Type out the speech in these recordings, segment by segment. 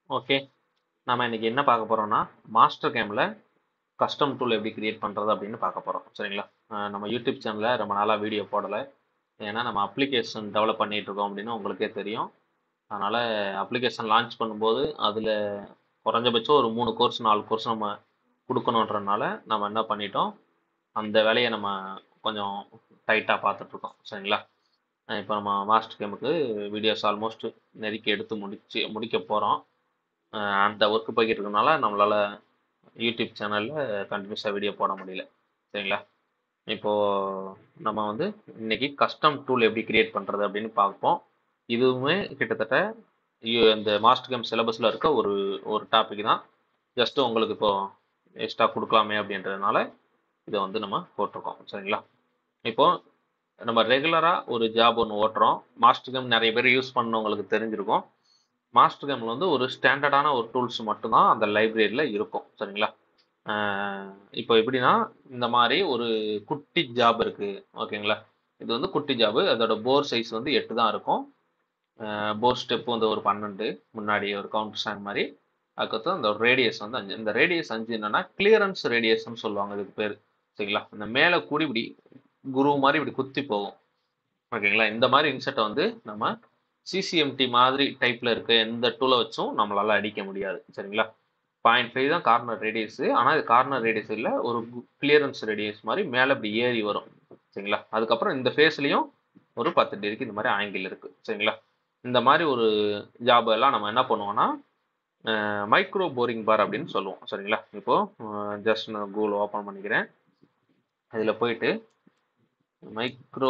okay நம்ம இன்னைக்கு என்ன பார்க்க போறோம்னா மாஸ்டர் கேமில் கஸ்டம் டூல் எப்படி கிரியேட் பண்ணுறது அப்படின்னு பார்க்க போகிறோம் சரிங்களா அஹ் நம்ம யூடியூப் சேனலில் ரொம்ப நாளாக வீடியோ போடலை ஏன்னா நம்ம அப்ளிகேஷன் டெவலப் பண்ணிட்டு இருக்கோம் அப்படின்னு உங்களுக்கே தெரியும் அதனால் அப்ளிகேஷன் லான்ச் பண்ணும்போது அதில் குறைஞ்சபட்சம் ஒரு மூணு கோர்ஸ் நாலு கோர்ஸ் நம்ம கொடுக்கணுன்றனால நம்ம என்ன பண்ணிட்டோம் அந்த வேலையை நம்ம கொஞ்சம் டைட்டாக பார்த்துட்ருக்கோம் சரிங்களா இப்போ நம்ம மாஸ்டர் கேமுக்கு வீடியோஸ் ஆல்மோஸ்ட் நெருக்கி எடுத்து முடிச்சு முடிக்க போகிறோம் அந்த ஒர்க்கு போய்கிட்டு இருக்கனால நம்மளால் யூடியூப் சேனலில் கண்டினியூஸாக வீடியோ போட முடியல சரிங்களா இப்போது நம்ம வந்து இன்னைக்கு கஸ்டம் டூல் எப்படி கிரியேட் பண்ணுறது அப்படின்னு பார்ப்போம் இதுவுமே கிட்டத்தட்ட இ- இந்த மாஸ்டர் கேம் சிலபஸில் இருக்க ஒரு ஒரு டாபிக் தான் ஜஸ்ட்டு உங்களுக்கு இப்போ எக்ஸ்ட்ரா கொடுக்கலாமே அப்படின்றதுனால இதை வந்து நம்ம போட்டிருக்கோம் சரிங்களா இப்போ நம்ம ரெகுலராக ஒரு ஜாப் ஒன்று ஓட்டுறோம் மாஸ்டர் கேம் நிறைய பேர் யூஸ் பண்ணவங்களுக்கு தெரிஞ்சிருக்கும் மாஸ்டர் கேமில் வந்து ஒரு ஸ்டாண்டர்டான ஒரு டூல்ஸ் மட்டும்தான் அந்த லைப்ரரியில் இருக்கும் சரிங்களா ஆஹ் இப்போ எப்படின்னா இந்த மாதிரி ஒரு குட்டி ஜாப் இருக்குது ஓகேங்களா இது வந்து குட்டி ஜாபு அதோட போர் சைஸ் வந்து எட்டு தான் இருக்கும் போர் ஸ்டெப் வந்து ஒரு பன்னெண்டு முன்னாடி ஒரு கவுண்டர் ஸ்டாண்ட் மாதிரி அதுக்கப்புறம் அந்த ரேடியஸ் வந்து அஞ்சு இந்த ரேடியஸ் அஞ்சு என்னன்னா கிளியரன்ஸ் ரேடியஸ்னு சொல்லுவாங்க இதுக்கு பேர் சரிங்களா இந்த மேலே கூடி இப்படி குரு மாதிரி இப்படி குத்தி போகும் ஓகேங்களா இந்த மாதிரி இன்செர்ட்டை வந்து நம்ம சிசிஎம்டி மாதிரி டைப்ல இருக்க எந்த டூலை வச்சும் நம்மளால அடிக்க முடியாது சரிங்களா பாயிண்ட் ஃபைவ் தான் கார்னர் ரேடியஸ் ஆனால் இது கார்னர் ரேடியஸ் இல்லை ஒரு கிளியரன்ஸ் ரேடியஸ் மாதிரி மேலே இப்படி ஏறி வரும் சரிங்களா அதுக்கப்புறம் இந்த ஃபேஸ்லையும் ஒரு பத்து டிகிரிக்கு இந்த மாதிரி ஆங்கிள் இருக்கு சரிங்களா இந்த மாதிரி ஒரு ஜாப் எல்லாம் நம்ம என்ன பண்ணுவோம்னா மைக்ரோ போரிங் பார் அப்படின்னு சொல்லுவோம் சரிங்களா இப்போ ஜஸ்ட் நான் கூகுள் ஓப்பன் பண்ணிக்கிறேன் இதில் போயிட்டு மைக்ரோ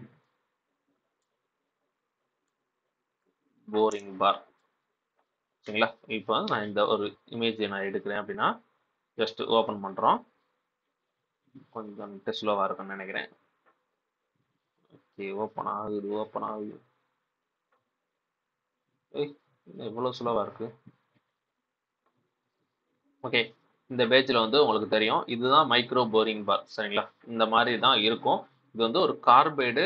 போரிங் பார் சரிங்களா இப்போ நான் இந்த ஒரு இமேஜ் நான் எடுக்கிறேன் அப்படின்னா ஜஸ்ட் ஓப்பன் பண்ணுறோம் கொஞ்சம் நெட் ஸ்லோவாக இருக்குன்னு நினைக்கிறேன் ஓகே ஓப்பன் ஆகுது ஓப்பன் ஆகுது ஏய் எவ்வளோ ஸ்லோவாக இருக்கு ஓகே இந்த பேஜில் வந்து உங்களுக்கு தெரியும் இதுதான் மைக்ரோ போரிங் பார் சரிங்களா இந்த மாதிரி தான் இருக்கும் இது வந்து ஒரு கார்பைடு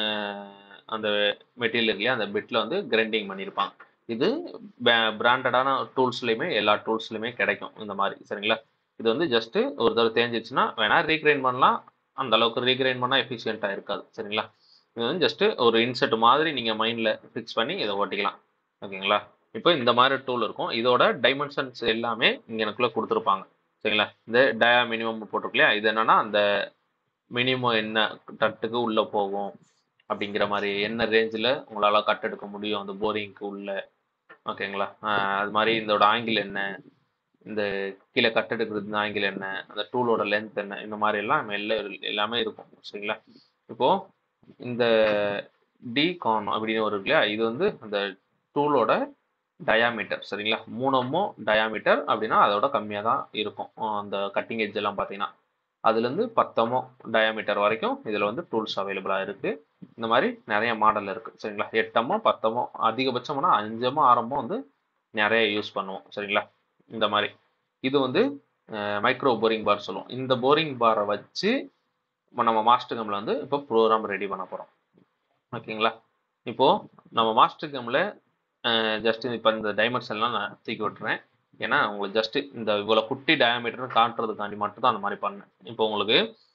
அந்த மெட்டீரியல் இல்லையா அந்த பிட்டில் வந்து கிரைண்டிங் பண்ணியிருப்பாங்க இது பிராண்டடான டூல்ஸ்லையுமே எல்லா டூல்ஸ்லையுமே கிடைக்கும் இந்த மாதிரி சரிங்களா இது வந்து ஜஸ்ட் ஒரு தடவை தேஞ்சிச்சுன்னா வேணா ரீக்ரைண்ட் பண்ணலாம் அந்த அளவுக்கு ரீக்ரைண்ட் பண்ணால் எஃபிஷியண்ட்டாக இருக்காது சரிங்களா இது வந்து ஜஸ்ட் ஒரு இன்செர்ட் மாதிரி நீங்கள் மைண்டில் ஃபிக்ஸ் பண்ணி இதை ஓட்டிக்கலாம் ஓகேங்களா இப்போ இந்த மாதிரி டூல் இருக்கும் இதோட டைமென்ஷன்ஸ் எல்லாமே இங்கே எனக்குள்ளே கொடுத்துருப்பாங்க சரிங்களா இந்த டயா மினிமம் போட்டிருக்கு இல்லையா இது என்னன்னா அந்த மினிமம் என்ன தட்டுக்கு உள்ளே போகும் அப்படிங்கிற மாதிரி என்ன ரேஞ்சில் உங்களால் கட் எடுக்க முடியும் அந்த போரிங்க்கு உள்ள ஓகேங்களா ஆஹ் அது மாதிரி இதோட ஆங்கிள் என்ன இந்த கீழே கட் எடுக்கிறது ஆங்கிள் என்ன அந்த டூலோட லென்த் என்ன இந்த மாதிரி எல்லாம் நம்ம எல்லா எல்லாமே இருக்கும் சரிங்களா இப்போ இந்த டி கான் அப்படின்னு ஒரு இருக்கு இல்லையா இது வந்து அந்த டூலோட டயாமீட்டர் சரிங்களா மூணமோ டயாமீட்டர் அப்படின்னா அதோட கம்மியாக தான் இருக்கும் அஹ் அந்த கட்டிங் எட்ஜ் எல்லாம் பார்த்தீங்கன்னா அதுலேருந்து பத்தமோ டயாமீட்டர் வரைக்கும் இதில் வந்து டூல்ஸ் அவைலபிளாக இருக்குது இந்த மாதிரி நிறைய மாடல் இருக்குது சரிங்களா எட்டமோ பத்தமோ அதிகபட்சம்னா அஞ்சமோ ஆறமோ வந்து நிறைய யூஸ் பண்ணுவோம் சரிங்களா இந்த மாதிரி இது வந்து மைக்ரோ போரிங் பார் சொல்லுவோம் இந்த போரிங் பாரை வச்சு இப்ப நம்ம மாஸ்டர் கேமில் வந்து இப்போ ப்ரோக்ராம் ரெடி பண்ண போகிறோம் ஓகேங்களா இப்போது நம்ம மாஸ்டர் கேமில் ஜஸ்ட் இப்போ இந்த டைமென்ஷன்லாம் நான் தூக்கி விட்டுறேன் ஏன்னா உங்களுக்கு ஜஸ்ட் இந்த இவ்வளோ குட்டி டயாமீட்டர்னு காட்டுறதுக்காண்டி மட்டும் தான் அந்த மாதிரி பண்ணேன் இப்போ உங்களுக்கு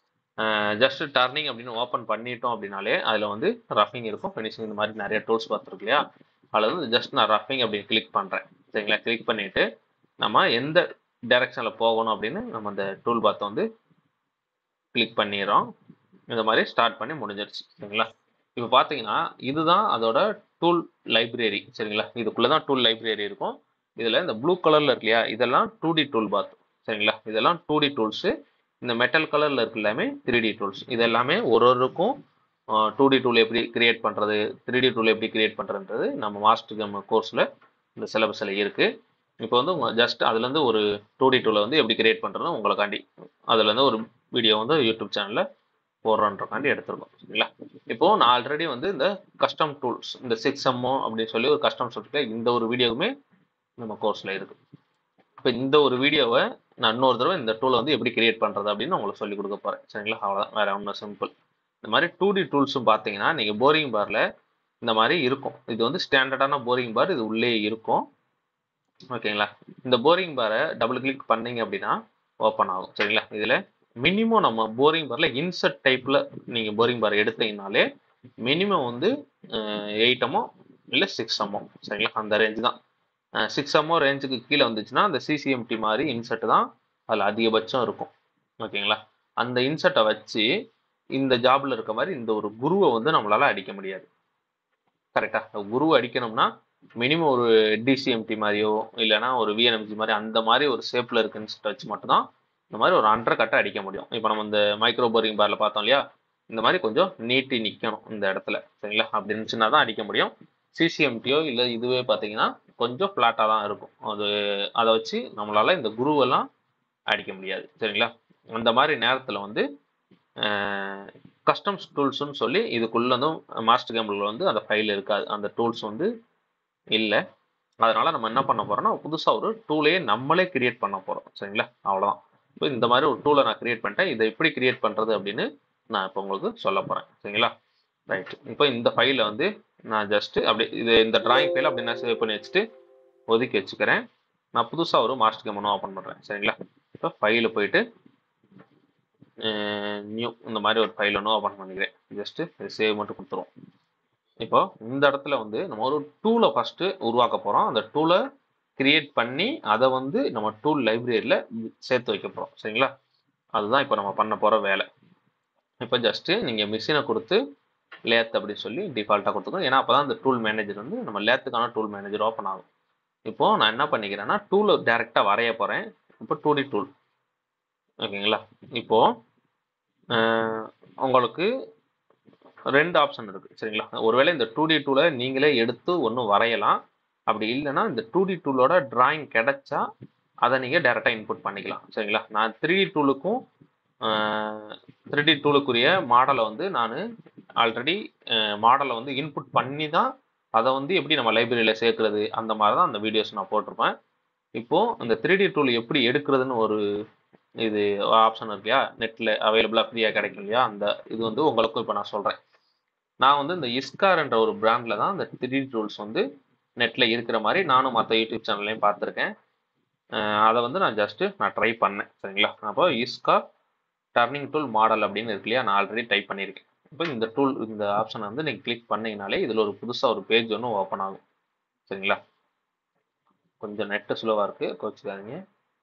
ஜஸ்ட் டர்னிங் அப்படின்னு ஓப்பன் பண்ணிட்டோம் அப்படின்னாலே அதில் வந்து ரஃபிங் இருக்கும் ஃபினிஷிங் இந்த மாதிரி நிறைய டூல்ஸ் பார்த்துருக்கு இல்லையா அதில் வந்து ஜஸ்ட் நான் ரஃபிங் அப்படின்னு கிளிக் பண்ணுறேன் சரிங்களா கிளிக் பண்ணிவிட்டு நம்ம எந்த டைரெக்ஷனில் போகணும் அப்படின்னு நம்ம அந்த டூல் பாத்தை வந்து கிளிக் பண்ணிடுறோம் இந்த மாதிரி ஸ்டார்ட் பண்ணி முடிஞ்சிருச்சு சரிங்களா இப்போ பார்த்தீங்கன்னா இதுதான் அதோட டூல் லைப்ரரி சரிங்களா இதுக்குள்ளே தான் டூல் லைப்ரரி இருக்கும் இதில் இந்த ப்ளூ கலரில் இருக்கு இல்லையா இதெல்லாம் டூ டி டூல் பாத் சரிங்களா இதெல்லாம் டூ டி டூல்ஸு இந்த மெட்டல் கலரில் இருக்கு எல்லாமே த்ரீ டி டூல்ஸ் இது எல்லாமே ஒரு ஒருக்கும் டூ டி டூல் எப்படி கிரியேட் பண்ணுறது த்ரீ டி டூல் எப்படி கிரியேட் பண்ணுறதுன்றது நம்ம மாஸ்டர் கேம் கோர்ஸில் இந்த சிலபஸில் இருக்குது இப்போ வந்து ஜஸ்ட் அதுலேருந்து ஒரு டூ டி டூலை வந்து எப்படி கிரியேட் பண்ணுறது உங்களுக்காண்டி அதுலேருந்து ஒரு வீடியோ வந்து யூடியூப் சேனலில் போடுறன்றக்காண்டி எடுத்திருக்கோம் சரிங்களா இப்போ நான் ஆல்ரெடி வந்து இந்த கஸ்டம் டூல்ஸ் இந்த சிக்ஸ் எம்ஓ அப்படின்னு சொல்லி ஒரு கஸ்டம் சொல்லிட்டு இந்த ஒரு வீடியோவுமே நம்ம கோர்ஸில் இருக்கு இப்போ இந்த ஒரு வீடியோவை நான் இன்னொரு தடவை இந்த டூலை வந்து எப்படி கிரியேட் பண்ணுறது அப்படின்னு உங்களுக்கு சொல்லி கொடுக்க போகிறேன் சரிங்களா அவ்வளோதான் வேற ஒன்றும் சிம்பிள் இந்த மாதிரி டூ டி டூல்ஸும் பார்த்தீங்கன்னா நீங்கள் போரிங் பாரில் இந்த மாதிரி இருக்கும் இது வந்து ஸ்டாண்டர்டான போரிங் பார் இது உள்ளே இருக்கும் ஓகேங்களா இந்த போரிங் பாரை டபுள் கிளிக் பண்ணீங்க அப்படின்னா ஓப்பன் ஆகும் சரிங்களா இதில் மினிமம் நம்ம போரிங் பாரில் இன்சர்ட் டைப்பில் நீங்கள் போரிங் பார் எடுத்தீங்கனாலே மினிமம் வந்து எயிட் எம்மோ இல்லை சிக்ஸ் எம்மோ சரிங்களா அந்த ரேஞ்சு தான் சிக்ஸ் எம்மோ ரேஞ்சுக்கு கீழே வந்துச்சுன்னா அந்த சிசிஎம்டி மாதிரி இன்சர்ட் தான் அதில் அதிகபட்சம் இருக்கும் ஓகேங்களா அந்த இன்சர்ட்டை வச்சு இந்த ஜாப்ல இருக்க மாதிரி இந்த ஒரு குருவை வந்து நம்மளால அடிக்க முடியாது கரெக்டா குருவை அடிக்கணும்னா மினிமம் ஒரு டிசிஎம்டி மாதிரியோ இல்லைன்னா ஒரு விஎன்எம்ஜி மாதிரி அந்த மாதிரி ஒரு ஷேப்ல இருக்க இன்சர்ட் வச்சு மட்டும்தான் இந்த மாதிரி ஒரு அண்டர் கட்டை அடிக்க முடியும் இப்போ நம்ம இந்த மைக்ரோ போரிங் பார்ல பார்த்தோம் இல்லையா இந்த மாதிரி கொஞ்சம் நீட்டி நிற்கணும் இந்த இடத்துல சரிங்களா அப்படி இருந்துச்சுன்னா தான் அடிக்க முடியும் சிசிஎம்டியோ இல்லை இதுவே பார்த்தீங்கன்னா கொஞ்சம் ஃப்ளாட்டாக தான் இருக்கும் அது அதை வச்சு நம்மளால இந்த குருவெல்லாம் அடிக்க முடியாது சரிங்களா அந்த மாதிரி நேரத்தில் வந்து கஸ்டம்ஸ் டூல்ஸ்னு சொல்லி இதுக்குள்ள வந்து மாஸ்டர் கேம்பிள் வந்து அந்த ஃபைல் இருக்காது அந்த டூல்ஸ் வந்து இல்லை அதனால நம்ம என்ன பண்ண போறோம்னா புதுசாக ஒரு டூலையே நம்மளே கிரியேட் பண்ண போறோம் சரிங்களா அவ்வளோதான் இப்போ இந்த மாதிரி ஒரு டூலை நான் கிரியேட் பண்ணிட்டேன் இதை எப்படி கிரியேட் பண்றது அப்படின்னு நான் இப்போ உங்களுக்கு சொல்ல போறேன் சரிங்களா ரைட் இப்போ இந்த ஃபைலை வந்து நான் ஜஸ்ட் அப்படி இது இந்த டிராயிங் ஃபைல் அப்படி நான் சேவ் பண்ணி வச்சுட்டு ஒதுக்கி வச்சுக்கிறேன் நான் புதுசாக ஒரு மாஸ்டர் கேம் ஒன்று ஓப்பன் பண்ணுறேன் சரிங்களா இப்போ ஃபைலில் போயிட்டு நியூ இந்த மாதிரி ஒரு ஃபைல் ஒன்று ஓப்பன் பண்ணிக்கிறேன் ஜஸ்ட்டு சேவ் மட்டும் கொடுத்துருவோம் இப்போ இந்த இடத்துல வந்து நம்ம ஒரு டூலை ஃபஸ்ட்டு உருவாக்க போகிறோம் அந்த டூலை கிரியேட் பண்ணி அதை வந்து நம்ம டூல் லைப்ரரியில் சேர்த்து வைக்க போகிறோம் சரிங்களா அதுதான் இப்போ நம்ம பண்ண போகிற வேலை இப்போ ஜஸ்ட்டு நீங்கள் மிஷினை கொடுத்து லேத் அப்படின்னு சொல்லி டிஃபால்ட்டாக கொடுத்துக்கணும் ஏன்னா அப்போ தான் அந்த டூல் மேனேஜர் வந்து நம்ம லேத்துக்கான டூல் மேனேஜர் ஓப்பன் ஆகும் இப்போ நான் என்ன பண்ணிக்கிறேன்னா டூலை டேரெக்டாக வரைய போகிறேன் இப்போ டூ டி டூல் ஓகேங்களா இப்போ உங்களுக்கு ரெண்டு ஆப்ஷன் இருக்கு சரிங்களா ஒருவேளை இந்த டூ டி டூலை நீங்களே எடுத்து ஒன்று வரையலாம் அப்படி இல்லைன்னா இந்த டூ டி டூலோட டிராயிங் கிடைச்சா அதை நீங்கள் டேரெக்டாக இன்புட் பண்ணிக்கலாம் சரிங்களா நான் த்ரீ டி டூலுக்கும் த்ரீ டி டூலுக்குரிய மாடலை வந்து நான் ஆல்ரெடி மாடலை வந்து இன்புட் பண்ணி தான் அதை வந்து எப்படி நம்ம லைப்ரரியில் சேர்க்குறது அந்த மாதிரி தான் அந்த வீடியோஸ் நான் போட்டிருப்பேன் இப்போது அந்த த்ரீ டி டூல் எப்படி எடுக்கிறதுன்னு ஒரு இது ஆப்ஷன் இருக்கு இல்லையா நெட்டில் அவைலபிளாக ஃப்ரீயாக கிடைக்கும் இல்லையா அந்த இது வந்து உங்களுக்கும் இப்போ நான் சொல்கிறேன் நான் வந்து இந்த இஸ்கார்ன்ற ஒரு பிராண்டில் தான் இந்த த்ரீ டூல்ஸ் வந்து நெட்டில் இருக்கிற மாதிரி நானும் மற்ற யூடியூப் சேனல்லையும் பார்த்துருக்கேன் அதை வந்து நான் ஜஸ்ட்டு நான் ட்ரை பண்ணேன் சரிங்களா அப்போ இஸ்கார் டர்னிங் டூல் மாடல் அப்படின்னு இருக்கு இல்லையா நான் ஆல்ரெடி டைப் பண்ணியிருக்கேன் இப்போ இந்த டூல் இந்த ஆப்ஷனை வந்து நீங்கள் கிளிக் பண்ணீங்கனாலே இதில் ஒரு புதுசாக ஒரு பேஜ் ஒன்று ஓப்பன் ஆகும் சரிங்களா கொஞ்சம் நெட்டு ஸ்லோவாக இருக்குது கோச்சிக்காதீங்க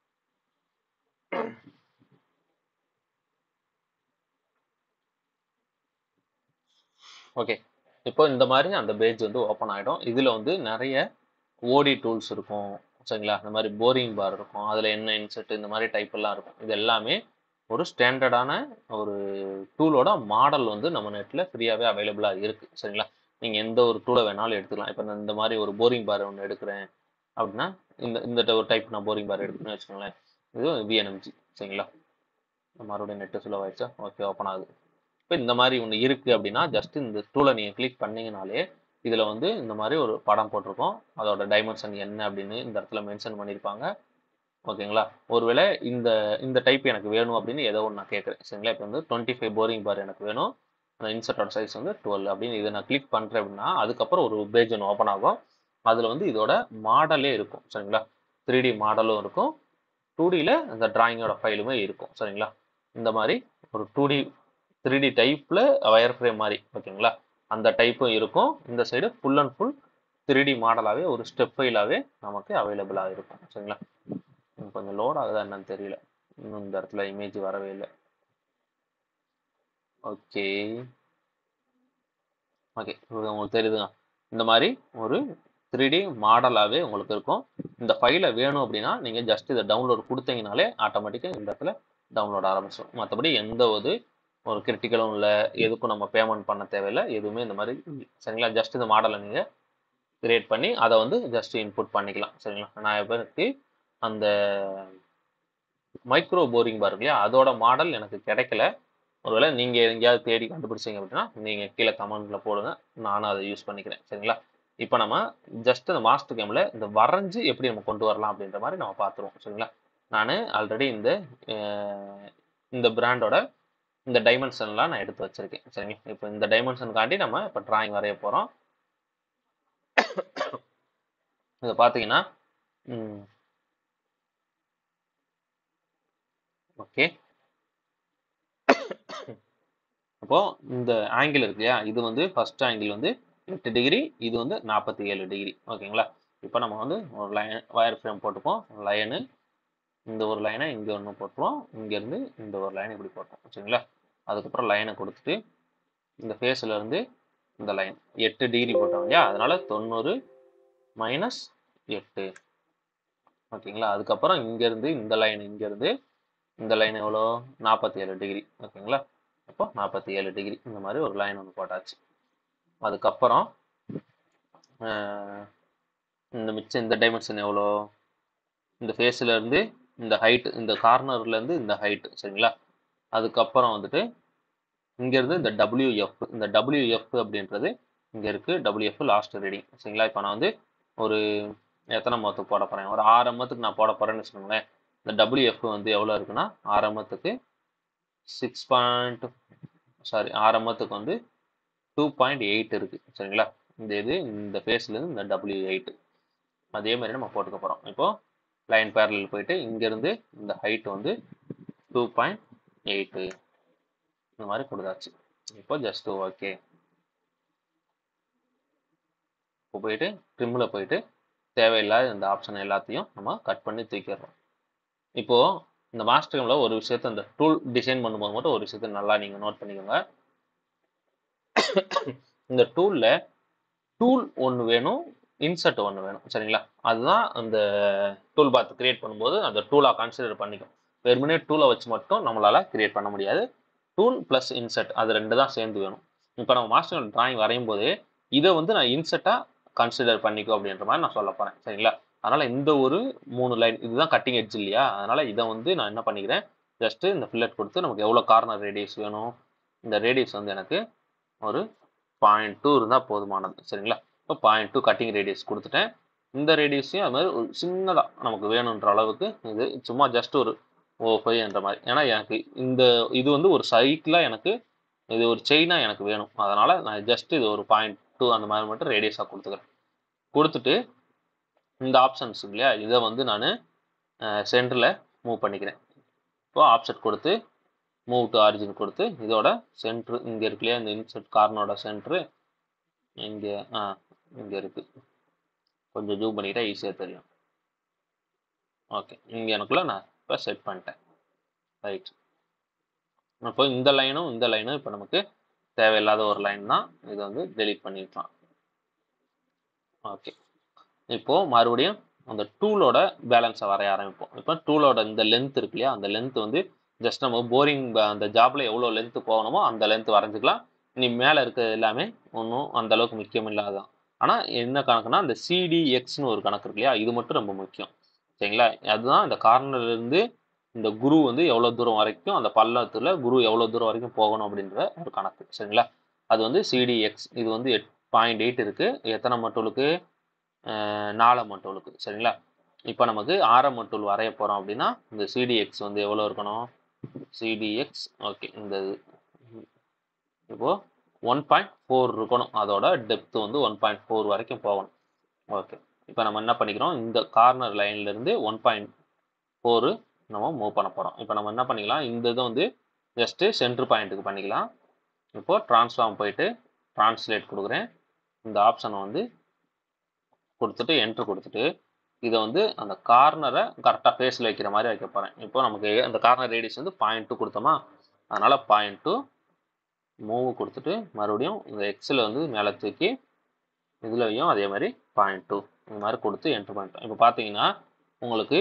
ஓகே இப்போ இந்த மாதிரி அந்த பேஜ் வந்து ஓப்பன் ஆகிடும் இதில் வந்து நிறைய ஓடி டூல்ஸ் இருக்கும் சரிங்களா இந்த மாதிரி போரிங் பார் இருக்கும் அதில் என்ன இன்செட் இந்த மாதிரி டைப் எல்லாம் இருக்கும் இது எல்லாமே ஒரு ஸ்டாண்டர்டான ஒரு டூலோட மாடல் வந்து நம்ம நெட்டில் ஃப்ரீயாகவே அவைலபிளாக இருக்குது சரிங்களா நீங்கள் எந்த ஒரு டூலை வேணாலும் எடுத்துக்கலாம் இப்போ நான் இந்த மாதிரி ஒரு போரிங் பார் ஒன்று எடுக்கிறேன் அப்படின்னா இந்த இந்த ஒரு டைப் நான் போரிங் பார் எடுக்கிறேன்னு வச்சுக்கோங்களேன் இது விஎன்எம்ஜி சரிங்களா மறுபடியும் நெட்டு ஸ்லோ ஆயிடுச்சா ஓகே ஓப்பன் ஆகுது இப்போ இந்த மாதிரி ஒன்று இருக்குது அப்படின்னா ஜஸ்ட் இந்த டூலை நீங்கள் கிளிக் பண்ணீங்கனாலே இதில் வந்து இந்த மாதிரி ஒரு படம் போட்டிருக்கோம் அதோட டைமென்ஷன் என்ன அப்படின்னு இந்த இடத்துல மென்ஷன் பண்ணியிருப்பாங்க ஓகேங்களா ஒருவேளை இந்த இந்த டைப் எனக்கு வேணும் அப்படின்னு ஏதோ ஒன்று நான் கேட்குறேன் சரிங்களா இப்போ வந்து டுவெண்ட்டி ஃபைவ் போரிங் பார் எனக்கு வேணும் அந்த இன்சர்ட்டோட சைஸ் வந்து டுவெல் அப்படின்னு இதை நான் கிளிக் பண்ணுறேன் அப்படின்னா அதுக்கப்புறம் ஒரு பேஜ் ஒன்று ஓப்பன் ஆகும் அதில் வந்து இதோட மாடலே இருக்கும் சரிங்களா த்ரீ டி மாடலும் இருக்கும் டூ டியில் அந்த டிராயிங்கோட ஃபைலுமே இருக்கும் சரிங்களா இந்த மாதிரி ஒரு டூ டி த்ரீ டி டைப்பில் வயர் ஃப்ரேம் மாதிரி ஓகேங்களா அந்த டைப்பும் இருக்கும் இந்த side full and full three D மாடலாகவே ஒரு ஸ்டெப் ஃபைலாகவே நமக்கு அவைலபிளாக இருக்கும் சரிங்களா கொஞ்சம் லோட் ஆகுதா என்னன்னு தெரியல இன்னும் இந்த இடத்துல இமேஜ் வரவே இல்லை ஓகே ஓகே உங்களுக்கு தெரியுதுங்க இந்த மாதிரி ஒரு த்ரீ டி மாடலாகவே உங்களுக்கு இருக்கும் இந்த ஃபைலை வேணும் அப்படின்னா நீங்கள் ஜஸ்ட் இதை டவுன்லோட் கொடுத்தீங்கனாலே ஆட்டோமேட்டிக்காக இந்த இடத்துல டவுன்லோட் ஆரம்பிச்சிடும் மற்றபடி எந்த ஒரு ஒரு கிரிட்டிக்கலும் இல்லை எதுக்கும் நம்ம பேமெண்ட் பண்ண தேவையில்லை எதுவுமே இந்த மாதிரி சரிங்களா ஜஸ்ட் இந்த மாடலை நீங்கள் கிரியேட் பண்ணி அதை வந்து ஜஸ்ட் இன்புட் பண்ணிக்கலாம் சரிங்களா நான் இப்போ அந்த மைக்ரோ போரிங் பார் இல்லையா அதோட மாடல் எனக்கு கிடைக்கல ஒருவேளை நீங்கள் எங்கேயாவது தேடி கண்டுபிடிச்சிங்க அப்படின்னா நீங்கள் கீழே கமெண்ட்டில் போடுங்க நானும் அதை யூஸ் பண்ணிக்கிறேன் சரிங்களா இப்போ நம்ம ஜஸ்ட் இந்த மாஸ்டர் கேமில் இந்த வரைஞ்சு எப்படி நம்ம கொண்டு வரலாம் அப்படின்ற மாதிரி நம்ம பார்த்துருவோம் சரிங்களா நான் ஆல்ரெடி இந்த இந்த பிராண்டோட இந்த டைமென்ஷன்லாம் நான் எடுத்து வச்சிருக்கேன் சரிங்களா இப்போ இந்த டைமென்ஷனுக்காண்டி நம்ம இப்போ டிராயிங் வரைய போகிறோம் இதை பார்த்தீங்கன்னா ஓகே அப்போ இந்த ஆங்கிள் இருக்கு இல்லையா இது வந்து ஃபர்ஸ்ட் ஆங்கிள் வந்து எட்டு டிகிரி இது வந்து நாற்பத்தி ஏழு டிகிரி ஓகேங்களா இப்போ நம்ம வந்து ஒரு லைன் வயர் ஃப்ரேம் போட்டுப்போம் லைனு இந்த ஒரு லைனை இங்கே ஒன்று போட்டுருவோம் இங்கேருந்து இந்த ஒரு லைன் இப்படி போட்டோம் சரிங்களா அதுக்கப்புறம் லைனை கொடுத்துட்டு இந்த ஃபேஸில் இருந்து இந்த லைன் எட்டு டிகிரி போட்டோம் இல்லையா அதனால தொண்ணூறு மைனஸ் எட்டு ஓகேங்களா அதுக்கப்புறம் இங்கேருந்து இந்த லைன் இங்கேருந்து இந்த லைன் எவ்வளோ நாற்பத்தி ஏழு டிகிரி ஓகேங்களா அப்போ நாற்பத்தி ஏழு டிகிரி இந்த மாதிரி ஒரு லைன் ஒன்று போட்டாச்சு அதுக்கப்புறம் இந்த மிச்சம் இந்த டைமென்ஷன் எவ்வளோ இந்த ஃபேஸில் இருந்து இந்த ஹைட் இந்த கார்னர்லேருந்து இந்த ஹைட் சரிங்களா அதுக்கப்புறம் வந்துட்டு இங்கேருந்து இந்த டபிள்யூஎஃப் இந்த டபிள்யூஎஃப் அப்படின்றது இங்கே இருக்குது டபிள்யூஎஃப் லாஸ்ட் ரீடிங் சரிங்களா இப்போ நான் வந்து ஒரு எத்தனை மத்துக்கு போட போகிறேன் ஒரு ஆறு எம்மத்துக்கு நான் போட போகிறேன்னு வச்சுக்கோங்களேன் இந்த டபிள்யூஎஃப் வந்து எவ்வளோ இருக்குன்னா ஆறு எம்மத்துக்கு சிக்ஸ் பாயிண்ட் சாரி ஆறு எம்மத்துக்கு வந்து டூ பாயிண்ட் எயிட் இருக்குது சரிங்களா இந்த இது இந்த ஃபேஸ்லேருந்து இந்த டபிள்யூ எயிட் அதே மாதிரி நம்ம போட்டுக்க போகிறோம் இப்போது லைன் பேரலில் போயிட்டு இங்கேருந்து இந்த ஹைட் வந்து டூ பாயிண்ட் எயிட்டு இந்த மாதிரி கொடுத்தாச்சு இப்போ ஜஸ்ட் ஓகே இப்போ போயிட்டு ட்ரிம்மில் போயிட்டு தேவையில்லாத இந்த ஆப்ஷன் எல்லாத்தையும் நம்ம கட் பண்ணி தூக்கிடுறோம் இப்போது இந்த மாஸ்டர் ஒரு விஷயத்த இந்த டூல் டிசைன் பண்ணும்போது மட்டும் ஒரு விஷயத்த நல்லா நீங்கள் நோட் பண்ணிக்கோங்க இந்த டூலில் டூல் ஒன்று வேணும் இன்சர்ட் ஒன்று வேணும் சரிங்களா அதுதான் அந்த டூல் பாத் கிரியேட் பண்ணும்போது அந்த டூலாக கன்சிடர் பண்ணிக்கும் வெறுமனே டூலை வச்சு மட்டும் நம்மளால் கிரியேட் பண்ண முடியாது டூல் ப்ளஸ் இன்சர்ட் அது ரெண்டு தான் சேர்ந்து வேணும் இப்போ நம்ம மாஸ்டர் டிராயிங் வரையும் போது இதை வந்து நான் இன்சர்ட்டாக கன்சிடர் பண்ணிக்கோ அப்படின்ற மாதிரி நான் சொல்ல போகிறேன் சரிங்களா அதனால் இந்த ஒரு மூணு லைன் இதுதான் கட்டிங் எட்ஜ் இல்லையா அதனால் இதை வந்து நான் என்ன பண்ணிக்கிறேன் ஜஸ்ட்டு இந்த ஃபில்லட் கொடுத்து நமக்கு எவ்வளோ கார்னர் ரேடியஸ் வேணும் இந்த ரேடியஸ் வந்து எனக்கு ஒரு பாயிண்ட் டூ இருந்தால் போதுமானது சரிங்களா இப்போ பாயிண்ட் டூ கட்டிங் ரேடியஸ் கொடுத்துட்டேன் இந்த ரேடியஸையும் அது மாதிரி ஒரு சின்னதாக நமக்கு வேணுன்ற அளவுக்கு இது சும்மா ஜஸ்ட் ஒரு ஓ ஃபைவ்ன்ற மாதிரி ஏன்னா எனக்கு இந்த இது வந்து ஒரு சைக்கிளாக எனக்கு இது ஒரு செயினாக எனக்கு வேணும் அதனால் நான் ஜஸ்ட் இது ஒரு பாயிண்ட் டூ அந்த மாதிரி மட்டும் ரேடியஸாக கொடுத்துக்கிறேன் கொடுத்துட்டு இந்த ஆப்ஷன்ஸ் இல்லையா இதை வந்து நான் சென்டரில் மூவ் பண்ணிக்கிறேன் இப்போ ஆப்செட் கொடுத்து மூவ் டு ஆரிஜின் கொடுத்து இதோட சென்ட்ரு இங்கே இருக்கு இல்லையா இந்த இன்செட் கார்னோட சென்ட்ரு இங்கே ஆ இங்கே இருக்குது கொஞ்சம் ஜூம் பண்ணிக்கிட்டா ஈஸியாக தெரியும் ஓகே இங்கே எனக்குள்ள நான் இப்போ செட் பண்ணிட்டேன் ரைட் அப்போ இந்த லைனும் இந்த லைனும் இப்போ நமக்கு தேவையில்லாத ஒரு லைன் தான் இதை வந்து டெலீட் பண்ணிக்கலாம் ஓகே இப்போது மறுபடியும் அந்த டூலோட பேலன்ஸை வரைய ஆரம்பிப்போம் இப்போ டூலோட இந்த லென்த் இருக்கு இல்லையா அந்த லென்த் வந்து ஜஸ்ட் நம்ம போரிங் அந்த ஜாப்ல எவ்வளோ லென்த் போகணுமோ அந்த லென்த் வரைஞ்சிக்கலாம் நீ மேலே இருக்கிறது எல்லாமே ஒன்றும் அந்த அளவுக்கு முக்கியம் இல்லாதான் ஆனால் என்ன கணக்குனா இந்த சிடிஎக்ஸ்னு ஒரு கணக்கு இருக்கு இல்லையா இது மட்டும் ரொம்ப முக்கியம் சரிங்களா அதுதான் இந்த கார்னர்ல இருந்து இந்த குரு வந்து எவ்வளோ தூரம் வரைக்கும் அந்த பள்ளத்தில் குரு எவ்வளோ தூரம் வரைக்கும் போகணும் அப்படின்ற ஒரு கணக்கு சரிங்களா அது வந்து சிடிஎக்ஸ் இது வந்து எட் பாயிண்ட் எயிட் இருக்குது எத்தனை மட்டூலுக்கு நாலு மட்டூலுக்கு சரிங்களா இப்போ நமக்கு ஆரம் மட்டூல் வரைய போகிறோம் அப்படின்னா இந்த சிடிஎக்ஸ் வந்து எவ்வளோ இருக்கணும் சிடிஎக்ஸ் ஓகே இந்த இது இப்போது ஒன் பாயிண்ட் ஃபோர் இருக்கணும் அதோட டெப்த் வந்து ஒன் பாயிண்ட் ஃபோர் வரைக்கும் போகணும் ஓகே இப்போ நம்ம என்ன பண்ணிக்கிறோம் இந்த கார்னர் லைன்லேருந்து ஒன் பாயிண்ட் ஃபோரு நம்ம மூவ் பண்ண போகிறோம் இப்போ நம்ம என்ன பண்ணிக்கலாம் இந்த இதை வந்து ஜஸ்ட்டு சென்ட்ரு பாயிண்ட்டுக்கு பண்ணிக்கலாம் இப்போது ட்ரான்ஸ்ஃபார்ம் போயிட்டு ட்ரான்ஸ்லேட் கொடுக்குறேன் இந்த ஆப்ஷனை வந்து கொடுத்துட்டு என்ட்ரு கொடுத்துட்டு இதை வந்து அந்த கார்னரை கரெக்டாக ஃபேஸில் வைக்கிற மாதிரி வைக்க போகிறேன் இப்போ நமக்கு அந்த கார்னர் ரேடியஸ் வந்து பாயிண்ட் டூ கொடுத்தோமா அதனால் பாயிண்ட் டூ மூவ் கொடுத்துட்டு மறுபடியும் இந்த எக்ஸில் வந்து மேலே தூக்கி இதுலையும் அதே மாதிரி பாயிண்ட் டூ இந்த மாதிரி கொடுத்து என்ட்ரு பண்ணிட்டோம் இப்போ பார்த்தீங்கன்னா உங்களுக்கு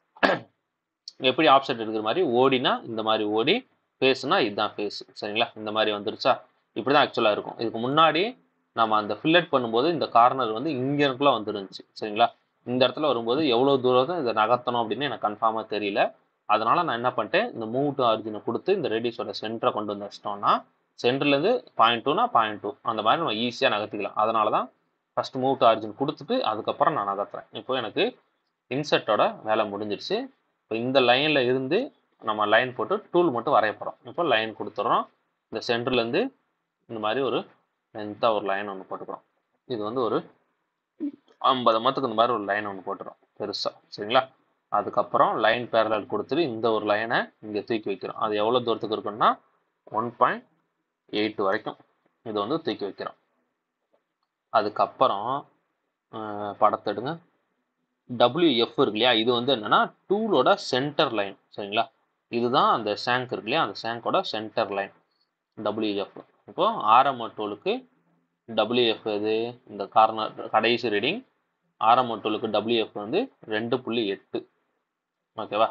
எப்படி ஆப்செட் எடுக்கிற மாதிரி ஓடினா இந்த மாதிரி ஓடி ஃபேஸ்னா இதுதான் ஃபேஸ் சரிங்களா இந்த மாதிரி வந்துருச்சா இப்படி தான் ஆக்சுவலாக இருக்கும் இதுக்கு முன்னாடி நம்ம அந்த ஃபில்லட் பண்ணும்போது இந்த கார்னர் வந்து இங்கே இருக்குள்ள வந்துருந்துச்சு சரிங்களா இந்த இடத்துல வரும்போது எவ்வளோ தூரம் இதை நகர்த்தணும் அப்படின்னு எனக்கு கன்ஃபார்மாக தெரியல அதனால நான் என்ன பண்ணிட்டேன் இந்த மூவ் டு ஆரிஜினை கொடுத்து இந்த ரேடியஸோட சென்டரை கொண்டு வந்து வச்சிட்டோம்னா சென்டர்லேருந்து பாயிண்ட் டூனா பாயிண்ட் டூ அந்த மாதிரி நம்ம ஈஸியாக நகர்த்திக்கலாம் அதனால தான் ஃபஸ்ட் மூவ் டு ஆரிஜின் கொடுத்துட்டு அதுக்கப்புறம் நான் நகர்த்துறேன் இப்போ எனக்கு இன்செர்ட்டோட வேலை முடிஞ்சிருச்சு இப்போ இந்த லைனில் இருந்து நம்ம லைன் போட்டு டூல் மட்டும் வரைய போகிறோம் இப்போ லைன் கொடுத்துட்றோம் இந்த சென்டர்லேருந்து இந்த மாதிரி ஒரு லென்த்தாக ஒரு லைன் ஒன்று போட்டுக்கிறோம் இது வந்து ஒரு ஐம்பது மத்துக்கு இந்த மாதிரி ஒரு லைன் ஒன்று போட்டுரும் பெருசாக சரிங்களா அதுக்கப்புறம் லைன் பேரலல் கொடுத்துட்டு இந்த ஒரு லைனை இங்கே தூக்கி வைக்கிறோம் அது எவ்வளோ தூரத்துக்கு இருக்குன்னா ஒன் பாயிண்ட் எயிட் வரைக்கும் இது வந்து தூக்கி வைக்கிறோம் அதுக்கப்புறம் அஹ், படத்தை எடுங்க WF இருக்கு இல்லையா இது வந்து என்னன்னா டூலோட சென்டர் லைன் சரிங்களா இதுதான் அந்த சேங்க் இருக்கு இல்லையா அந்த சேங்கோட சென்டர் லைன் WF இப்போ ஆர்எம் டூலுக்கு WF எது இந்த கார்னர் கடைசி ரீடிங் ஆர்எம் டூலுக்கு WF வந்து ரெண்டு புள்ளி எட்டு ஓகேவா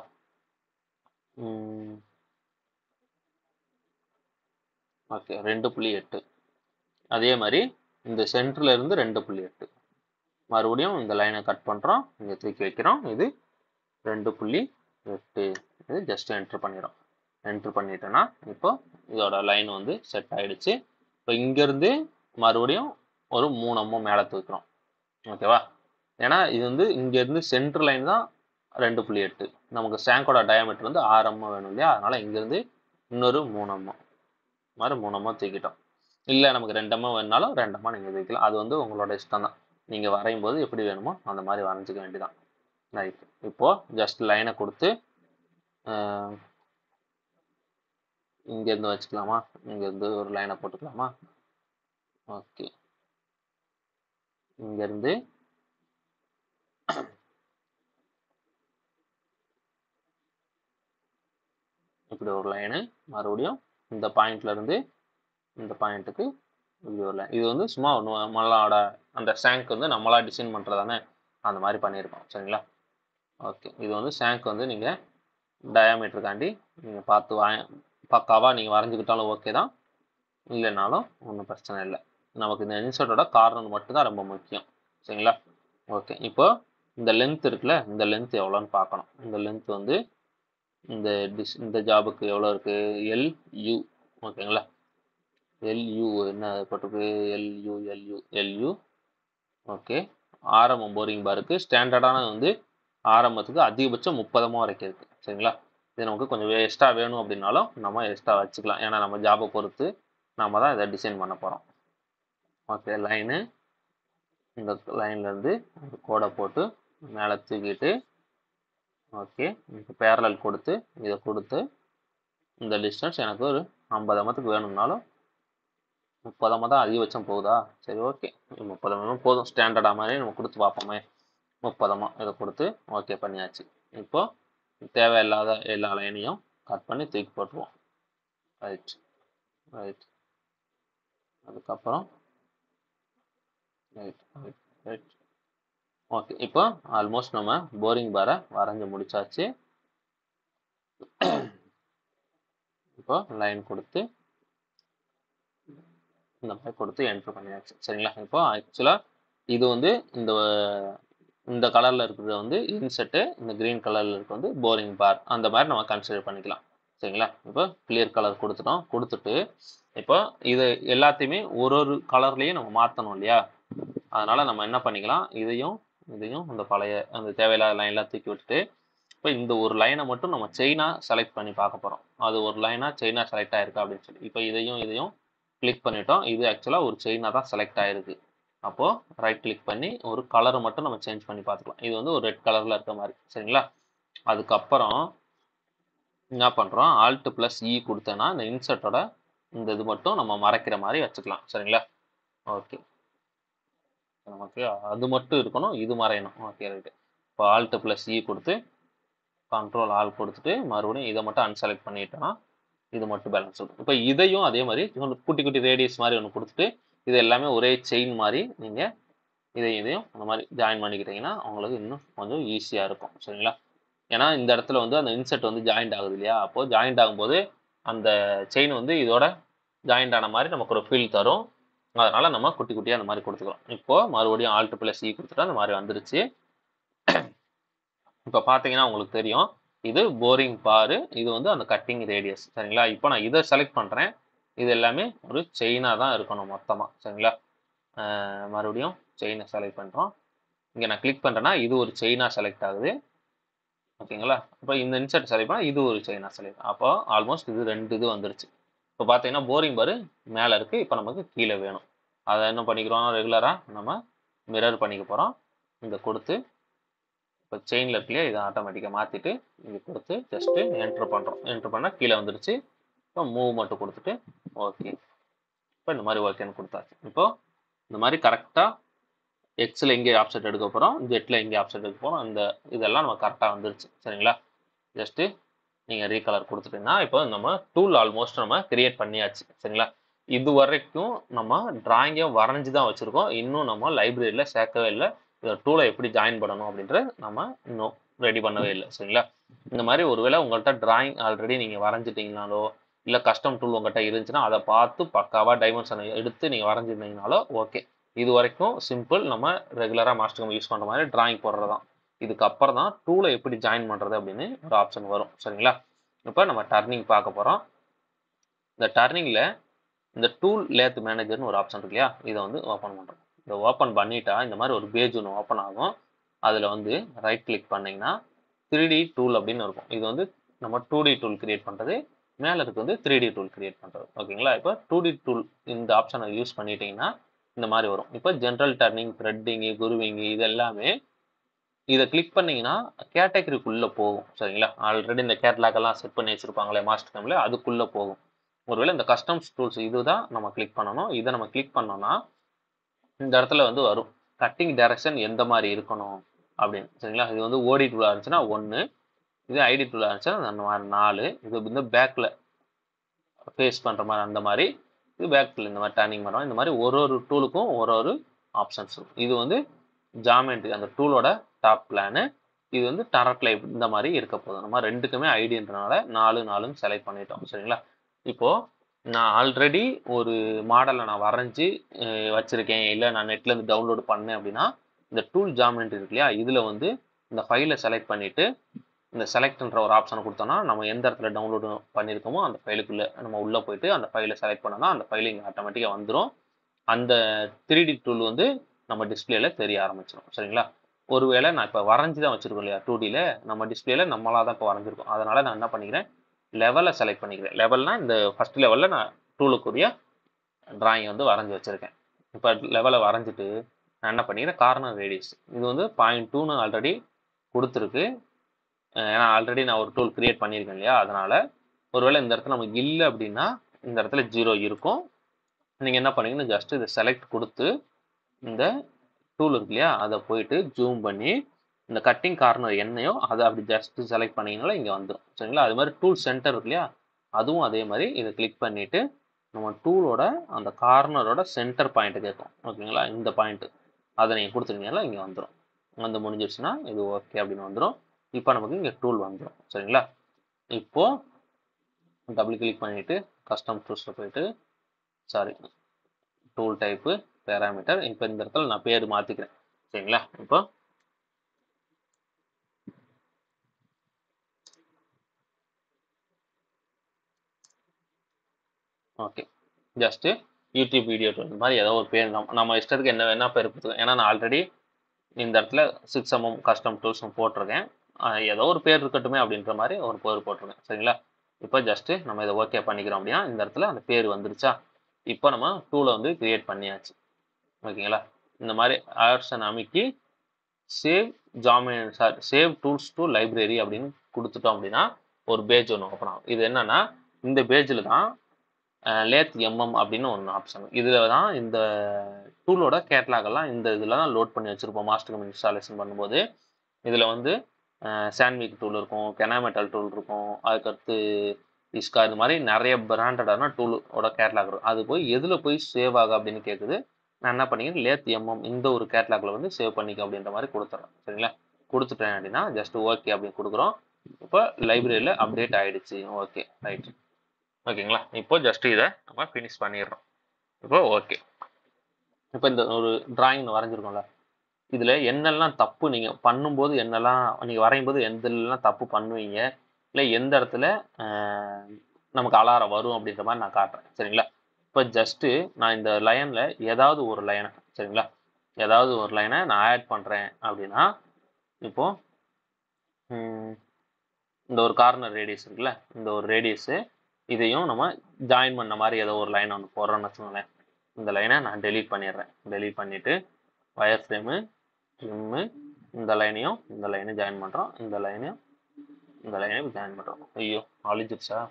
ஓகே ரெண்டு புள்ளி எட்டு அதே மாதிரி இந்த சென்டர்ல இருந்து ரெண்டு புள்ளி எட்டு மறுபடியும் இந்த லைனை கட் பண்ணுறோம் இங்கே தூக்கி வைக்கிறோம் இது ரெண்டு புள்ளி எட்டு இது ஜஸ்ட் என்ட்ரு பண்ணிடும் என்ட்ரு பண்ணிட்டேன்னா இப்போ இதோட லைன் வந்து செட் ஆயிடுச்சு இப்போ இங்கேருந்து மறுபடியும் ஒரு மூணு அம்மோ மேலே தூக்கிறோம் ஓகேவா ஏன்னா இது வந்து இங்கேருந்து சென்ட்ரு லைன் தான் ரெண்டு புள்ளி எட்டு நமக்கு சேங்கோட டயாமீட்டர் வந்து ஆறு அம்மா வேணும் இல்லையா அதனால இங்கேருந்து இன்னொரு மூணு அம்மா மாதிரி மூணு அம்மா தூக்கிட்டோம் இல்லை நமக்கு ரெண்டு அம்மா வேணுனாலும் ரெண்டு அம்மா நீங்கள் தூக்கலாம் அது வந்து உங்களோட இஷ்டம் தான் நீங்கள் வரையும் போது எப்படி வேணுமோ அந்த மாதிரி வரைஞ்சிக்க வேண்டியதான் ரைட் இப்போது ஜஸ்ட் லைனை கொடுத்து ஆஹ், இங்கேருந்து வச்சுக்கலாமா இங்கேருந்து ஒரு லைனை போட்டுக்கலாமா ஓகே இங்கேருந்து இப்படி ஒரு லைனு மறுபடியும் இந்த பாயிண்ட்ல இருந்து இந்த பாயிண்ட்டுக்கு இப்படி ஒரு லைன் இது வந்து சும்மா ஒன்று நம்மளோட அந்த ஷேங்க் வந்து நம்மளா டிசைன் பண்ணுறதானே அந்த மாதிரி பண்ணியிருக்கோம் சரிங்களா ஓகே இது வந்து ஷேங்க் வந்து நீங்கள் டயாமீட்டருக்காண்டி நீங்கள் பார்த்து வா பக்காவாக நீங்கள் வரைஞ்சிக்கிட்டாலும் ஓகே தான் இல்லைனாலும் ஒன்றும் பிரச்சனை இல்லை நமக்கு இந்த இன்சர்ட்டோட கார்னர் மட்டும்தான் ரொம்ப முக்கியம் சரிங்களா ஓகே இப்போ இந்த லென்த் இருக்குல்ல இந்த லென்த் எவ்வளோன்னு பார்க்கணும் இந்த லென்த் வந்து இந்த டிஸ் இந்த ஜாபுக்கு எவ்வளோ இருக்குது எல்யூ ஓகேங்களா எல்யூ என்ன போட்டிருக்கு எல்யூ எல்யூ எல்யூ ஓகே ஆரம்பம் போரிங் பாருக்கு ஸ்டாண்டர்டான வந்து ஆரம்பத்துக்கு அதிகபட்சம் முப்பதமாக வரைக்கும் இருக்குது சரிங்களா இது நமக்கு கொஞ்சம் எக்ஸ்ட்ரா வேணும் அப்படின்னாலும் நம்ம எக்ஸ்ட்ரா வச்சுக்கலாம் ஏன்னா நம்ம ஜாபை பொறுத்து நம்ம தான் இதை டிசைன் பண்ண போகிறோம் ஓகே லைனு இந்த லைன்லேருந்து ஒரு கோடை போட்டு மேலே தூக்கிட்டு ஓகே இப்போ பேரலல் கொடுத்து இதை கொடுத்து இந்த டிஸ்டன்ஸ் எனக்கு ஒரு ஐம்பது அமத்துக்கு வேணும்னாலும் முப்பது அம்மா தான் அதிகபட்சம் போகுதா சரி ஓகே முப்பது அம்மா போதும் ஸ்டாண்டர்டாக மாதிரி நம்ம கொடுத்து பார்ப்போமே முப்பதமா இதை கொடுத்து ஓகே பண்ணியாச்சு இப்போ தேவையில்லாத எல்லா லைனையும் கட் பண்ணி தூக்கி போட்டுருவோம் ரைட் ரைட் அதுக்கப்புறம் ரைட் ரைட் ரைட் ஓகே இப்போ ஆல்மோஸ்ட் நம்ம போரிங் பாரை வரைஞ்சி முடிச்சாச்சு இப்போ லைன் கொடுத்து இந்த மாதிரி கொடுத்து என்ட்ரு பண்ணியாச்சு சரிங்களா இப்போ ஆக்சுவலாக இது வந்து இந்த இந்த கலரில் இருக்கிறது வந்து இன்செட்டு இந்த க்ரீன் கலரில் இருக்க வந்து போரிங் பார் அந்த மாதிரி நம்ம கன்சிடர் பண்ணிக்கலாம் சரிங்களா இப்போ கிளியர் கலர் கொடுத்துட்டோம் கொடுத்துட்டு இப்போ இது எல்லாத்தையுமே ஒரு ஒரு கலர்லேயும் நம்ம மாற்றணும் இல்லையா அதனால நம்ம என்ன பண்ணிக்கலாம் இதையும் இதையும் இந்த பழைய அந்த தேவையில்லாத லைன்லாம் தூக்கி விட்டுட்டு இப்போ இந்த ஒரு லைனை மட்டும் நம்ம செயினாக செலக்ட் பண்ணி பார்க்க போகிறோம் அது ஒரு லைனாக செயினாக செலக்ட் ஆயிருக்கா அப்படின்னு சொல்லி இப்போ இதையும் இதையும் கிளிக் பண்ணிட்டோம் இது ஆக்சுவலாக ஒரு செயினாக தான் செலக்ட் ஆயிருக்கு அப்போது ரைட் கிளிக் பண்ணி ஒரு கலரை மட்டும் நம்ம சேஞ்ச் பண்ணி பார்த்துக்கலாம் இது வந்து ஒரு ரெட் கலரில் இருக்க மாதிரி சரிங்களா அதுக்கப்புறம் என்ன பண்ணுறோம் ஆல்ட் ப்ளஸ் இ கொடுத்தேன்னா இந்த இன்சர்ட்டோட இந்த இது மட்டும் நம்ம மறைக்கிற மாதிரி வச்சுக்கலாம் சரிங்களா ஓகே நமக்கு அது மட்டும் இருக்கணும் இது மறையணும் ஓகே ரைட்டு இப்போ ஆல்ட் ப்ளஸ் இ கொடுத்து கண்ட்ரோல் ஆல் கொடுத்துட்டு மறுபடியும் இதை மட்டும் அன்செலக்ட் பண்ணிட்டோம்னா இது மட்டும் பேலன்ஸ் இருக்கும் இப்போ இதையும் அதே மாதிரி ஒன்று குட்டி குட்டி ரேடியஸ் மாதிரி ஒன்று கொடுத்துட்டு இது எல்லாமே ஒரே செயின் மாதிரி நீங்கள் இதை இதையும் அந்த மாதிரி ஜாயின் பண்ணிக்கிட்டீங்கன்னா உங்களுக்கு இன்னும் கொஞ்சம் ஈஸியாக இருக்கும் சரிங்களா ஏன்னா இந்த இடத்துல வந்து அந்த இன்செர்ட் வந்து ஜாயிண்ட் ஆகுது இல்லையா அப்போது ஜாயிண்ட் ஆகும்போது அந்த செயின் வந்து இதோட ஜாயிண்ட் ஆன மாதிரி நமக்கு ஒரு ஃபீல் தரும் அதனால நம்ம குட்டி குட்டியாக அந்த மாதிரி கொடுத்துக்கிறோம் இப்போ மறுபடியும் ஆல்ட் ப்ளஸ் இ கொடுத்துட்டா அந்த மாதிரி வந்துருச்சு இப்போ பார்த்தீங்கன்னா உங்களுக்கு தெரியும் இது போரிங் பாரு இது வந்து அந்த கட்டிங் ரேடியஸ் சரிங்களா இப்போ நான் இதை செலக்ட் பண்ணுறேன் இது எல்லாமே ஒரு செயினாக தான் இருக்கணும் மொத்தமாக சரிங்களா அஹ் மறுபடியும் செயினை செலக்ட் பண்ணுறோம் இங்கே நான் கிளிக் பண்ணுறேன்னா இது ஒரு செயினாக செலக்ட் ஆகுது ஓகேங்களா இப்போ இந்த இன்சர்ட் செலக்ட் பண்ணால் இது ஒரு செயினாக செலக்ட் அப்போ ஆல்மோஸ்ட் இது ரெண்டு இது வந்துருச்சு இப்போ பார்த்தீங்கன்னா போரிங் பாரு மேலே இருக்குது இப்போ நமக்கு கீழே வேணும் அதை என்ன பண்ணிக்கிறோம் ரெகுலராக நம்ம மிரர் பண்ணிக்க போகிறோம் இங்கே கொடுத்து இப்போ செயினில் இருக்குல்லையா இதை ஆட்டோமேட்டிக்காக மாற்றிட்டு இங்கே கொடுத்து ஜஸ்ட்டு என்ட்ரு பண்ணுறோம் என்ட்ரு பண்ணால் கீழே வந்துருச்சு இப்போ மூவ் மட்டும் கொடுத்துட்டு ஓகே இப்போ இந்த மாதிரி ஓகேன்னு கொடுத்தாச்சு இப்போ இந்த மாதிரி கரெக்டாக எக்ஸில் எங்கே ஆப்செட் எடுக்க போகிறோம் ஜெட்டில் எங்கே ஆப்செட் எடுக்க போகிறோம் அந்த இதெல்லாம் நம்ம கரெக்டாக வந்துருச்சு சரிங்களா ஜஸ்ட்டு நீங்கள் ரீகலர் கொடுத்துட்டீங்கன்னா இப்போ நம்ம டூல் ஆல்மோஸ்ட் நம்ம கிரியேட் பண்ணியாச்சு சரிங்களா இது வரைக்கும் நம்ம டிராயிங்கை வரைஞ்சி தான் வச்சுருக்கோம் இன்னும் நம்ம லைப்ரரியில் சேர்க்கவே இல்லை இந்த டூலை எப்படி ஜாயின் பண்ணணும் அப்படின்றது நம்ம இன்னும் ரெடி பண்ணவே இல்லை சரிங்களா இந்த மாதிரி ஒருவேளை உங்கள்கிட்ட டிராயிங் ஆல்ரெடி நீங்கள் வரைஞ்சிட்டிங்கனாலோ இல்லை கஸ்டம் டூல் உங்கள்கிட்ட இருந்துச்சுன்னா அதை பார்த்து பக்காவாக டைமென்ஷனை எடுத்து நீங்கள் வரைஞ்சிருந்தீங்கனாலோ ஓகே இது வரைக்கும் சிம்பிள் நம்ம ரெகுலராக மாஸ்டர் யூஸ் பண்ணுற மாதிரி டிராயிங் போடுறது தான் இதுக்கப்புறம் தான் டூலை எப்படி ஜாயின் பண்ணுறது அப்படின்னு ஒரு ஆப்ஷன் வரும் சரிங்களா இப்போ நம்ம டர்னிங் பார்க்க போகிறோம் இந்த டர்னிங்கில் இந்த டூல் லேத் மேனேஜர்னு ஒரு ஆப்ஷன் இருக்கு இல்லையா இதை வந்து ஓப்பன் பண்ணுறோம் இதை ஓப்பன் பண்ணிட்டா இந்த மாதிரி ஒரு பேஜ் ஒன்று ஓப்பன் ஆகும் அதில் வந்து ரைட் கிளிக் பண்ணிங்கன்னா த்ரீ டி டூல் அப்படின்னு இருக்கும் இது வந்து நம்ம டூ டி டூல் கிரியேட் பண்ணுறது மேலே இருக்கு வந்து த்ரீ டி டூல் கிரியேட் பண்ணுறது ஓகேங்களா இப்போ டூ டி டூல் இந்த ஆப்ஷனை யூஸ் பண்ணிட்டீங்கன்னா இந்த மாதிரி வரும் இப்போ ஜென்ரல் டர்னிங் த்ரெட்டிங்கு குருவிங்கு இது எல்லாமே இதை கிளிக் பண்ணீங்கன்னா கேட்டகரிக்குள்ளே போகும் சரிங்களா ஆல்ரெடி இந்த கேட்லாக் எல்லாம் செட் பண்ணி வச்சிருப்பாங்களே மாஸ்டர் கேமில் அதுக்குள்ளே போகும் ஒருவேளை இந்த கஸ்டம்ஸ் டூல்ஸ் இதுதான் நம்ம கிளிக் பண்ணணும் இதை நம்ம கிளிக் பண்ணோம்னா இந்த இடத்துல வந்து வரும் கட்டிங் டைரக்ஷன் எந்த மாதிரி இருக்கணும் அப்படின்னு சரிங்களா இது வந்து ஓடி டூலாக இருந்துச்சுன்னா ஒன்று இது ஐடி டூலாக இருந்துச்சுன்னா அந்த மாதிரி நாலு இது வந்து பேக்கில் ஃபேஸ் பண்ணுற மாதிரி அந்த மாதிரி இது பேக்கில் இந்த மாதிரி டர்னிங் பண்ணுறோம் இந்த மாதிரி ஒரு ஒரு டூலுக்கும் ஒரு ஒரு ஆப்ஷன்ஸ் இருக்கும் இது வந்து ஜாமெண்ட்ரி அந்த டூலோட டாப் பிளானு இது வந்து டரட்ல இந்த மாதிரி இருக்க போதும் நம்ம ரெண்டுக்குமே ஐடின்றனால நாலு நாலுன்னு செலக்ட் பண்ணிட்டோம் சரிங்களா இப்போ நான் ஆல்ரெடி ஒரு மாடலை நான் வரைஞ்சி அஹ், வச்சிருக்கேன் இல்லை நான் நெட்ல இருந்து டவுன்லோட் பண்ணேன் அப்படின்னா இந்த டூல் ஜாமெண்ட்ரி இருக்கு இல்லையா இதில் வந்து இந்த ஃபைலை செலக்ட் பண்ணிட்டு இந்த செலக்ட்ன்ற ஒரு ஆப்ஷனை கொடுத்தோம்னா நம்ம எந்த இடத்துல டவுன்லோட் பண்ணியிருக்கோமோ அந்த ஃபைலுக்குள்ளே நம்ம உள்ளே போயிட்டு அந்த ஃபைலை செலக்ட் பண்ணோம்னா அந்த ஃபைல் இங்கே ஆட்டோமேட்டிக்காக வந்துடும் அந்த த்ரீ டி டூல் வந்து நம்ம டிஸ்பிளேல தெரிய ஆரம்பிச்சிடும் சரிங்களா ஒருவேளை நான் இப்போ வரைஞ்சி தான் வச்சிருக்கோம் இல்லையா டூ டியில் நம்ம டிஸ்பிளேல நம்மளாக தான் இப்போ வரைஞ்சிருக்கோம் அதனால நான் என்ன பண்ணிக்கிறேன் லெவலை செலக்ட் பண்ணிக்கிறேன் லெவல்னா இந்த ஃபர்ஸ்ட் லெவலில் நான் டூலுக்குரிய டிராயிங் வந்து வரைஞ்சி வச்சிருக்கேன் இப்போ லெவலை வரைஞ்சிட்டு நான் என்ன பண்ணிக்கிறேன் கார்னர் ரேடியஸ் இது வந்து பாயிண்ட் டூன்னு ஆல்ரெடி கொடுத்துருக்கு அஹ் ஏன்னா ஆல்ரெடி நான் ஒரு டூல் கிரியேட் பண்ணியிருக்கேன் இல்லையா அதனால ஒருவேளை இந்த இடத்துல நமக்கு இல்லை அப்படின்னா இந்த இடத்துல ஜீரோ இருக்கும் நீங்கள் என்ன பண்ணீங்கன்னா ஜஸ்ட் இதை செலக்ட் கொடுத்து இந்த டூல் இருக்கு இல்லையா அதை போயிட்டு ஜூம் பண்ணி இந்த கட்டிங் கார்னர் என்னையோ அதை அப்படி ஜஸ்ட் செலக்ட் பண்ணீங்கனால இங்கே வந்துடும் சரிங்களா அது மாதிரி டூல் சென்டர் இருக்கு இல்லையா அதுவும் அதே மாதிரி இதை கிளிக் பண்ணிட்டு நம்ம டூலோட அந்த கார்னரோட சென்டர் பாயிண்ட் கேட்கும் ஓகேங்களா இந்த பாயிண்ட் அதை நீங்கள் கொடுத்துருந்தீங்கன்னா இங்கே வந்துடும் வந்து முடிஞ்சிருச்சுன்னா இது ஓகே அப்படின்னு வந்துடும் இப்போ நமக்கு இங்கே டூல் வந்துடும் சரிங்களா இப்போ டபுள் கிளிக் பண்ணிட்டு கஸ்டம் டூல்ஸில் போயிட்டு சாரி டூல் டைப்பு பேராமீட்டர் இப்போ இந்த இடத்துல நான் பேர் மாற்றிக்கிறேன் சரிங்களா இப்போ ஓகே ஜஸ்ட்டு யூடியூப் வீடியோ இந்த மாதிரி ஏதோ ஒரு பேர் நம்ம நம்ம இஷ்டத்துக்கு என்ன வேணா பேர் கொடுத்துக்கோங்க ஏன்னா நான் ஆல்ரெடி இந்த இடத்துல சிக்ஸ் எம்எம் கஸ்டம் டூல்ஸ் போட்டிருக்கேன் ஆஹ் ஏதோ ஒரு பேர் இருக்கட்டுமே அப்படின்ற மாதிரி ஒரு பேர் போட்டிருக்கேன் சரிங்களா இப்போ ஜஸ்ட்டு நம்ம இதை ஓகே பண்ணிக்கிறோம் அப்படின்னா இந்த இடத்துல அந்த பேர் வந்துருச்சா இப்போ நம்ம டூலை வந்து கிரியேட் பண்ணியாச்சு ஓகேங்களா இந்த மாதிரி ஆப்ஷன் அமைக்கி சேவ் ஜாமி sir save tools to library அப்படின்னு கொடுத்துட்டோம் அப்படின்னா ஒரு பேஜ் ஒன்று ஓப்பன் ஆகும் இது என்னன்னா இந்த பேஜில் தான் லேத் எம்எம் அப்படின்னு ஒன்று ஆப்ஷன் இதில் தான் இந்த டூலோட கேட்லாக் எல்லாம் இந்த இதில் தான் லோட் பண்ணி வச்சுருப்போம் மாஸ்டர் கம் இன்ஸ்டாலேஷன் பண்ணும்போது இதில் வந்து சாண்ட்விக் டூல் இருக்கும் கெனாமெட்டல் டூல் இருக்கும் அதுக்கடுத்து இஸ்கா இது மாதிரி நிறைய பிராண்டடான டூலோட கேட்லாக் இருக்கும் அது போய் எதில் போய் சேவ் ஆகும் அப்படின்னு கேட்குது நான் என்ன பண்ணிக்கிறேன் லேத் எம்எம் இந்த ஒரு கேட்லாக்ல வந்து சேவ் பண்ணிக்க அப்படின்ற மாதிரி கொடுத்துட்றேன் சரிங்களா கொடுத்துட்டேன் அப்படின்னா ஜஸ்ட் ஓகே அப்படின்னு கொடுக்குறோம் இப்போ லைப்ரரியில் அப்டேட் ஆயிடுச்சு ஓகே ரைட் ஓகேங்களா இப்போ ஜஸ்ட் இதை நம்ம ஃபினிஷ் பண்ணிடுறோம் இப்போ ஓகே இப்போ இந்த ஒரு டிராயிங் வரைஞ்சிருக்கோம்ல இதில் என்னெல்லாம் தப்பு நீங்கள் பண்ணும்போது என்னெல்லாம் நீங்கள் வரையும் போது எந்தெல்லாம் தப்பு பண்ணுவீங்க இல்லை எந்த இடத்துல ஆஹ், நமக்கு அலாரம் வரும் அப்படின்ற மாதிரி நான் காட்டுறேன் சரிங்களா இப்போ ஜஸ்ட்டு நான் இந்த லைனில் ஏதாவது ஒரு லைனை சரிங்களா ஏதாவது ஒரு லைனை நான் ஆட் பண்ணுறேன் அப்படின்னா இப்போ ம், இந்த ஒரு கார்னர் ரேடியஸ் இருக்குல்ல இந்த ஒரு ரேடியஸு இதையும் நம்ம ஜாயின் பண்ண மாதிரி ஏதோ ஒரு லைன் ஒன்று போடுறோன்னு வச்சுக்கோங்களேன் இந்த லைனை நான் டெலீட் பண்ணிடுறேன் டெலீட் பண்ணிவிட்டு வயர் ஃப்ரேமு ட்ரிம்மு இந்த லைனையும் இந்த லைனையும் ஜாயின் பண்ணுறோம் இந்த லைனையும் இந்த லைனையும் ஜாயின் பண்ணுறோம் ஐயோ அழிஞ்சிருச்சா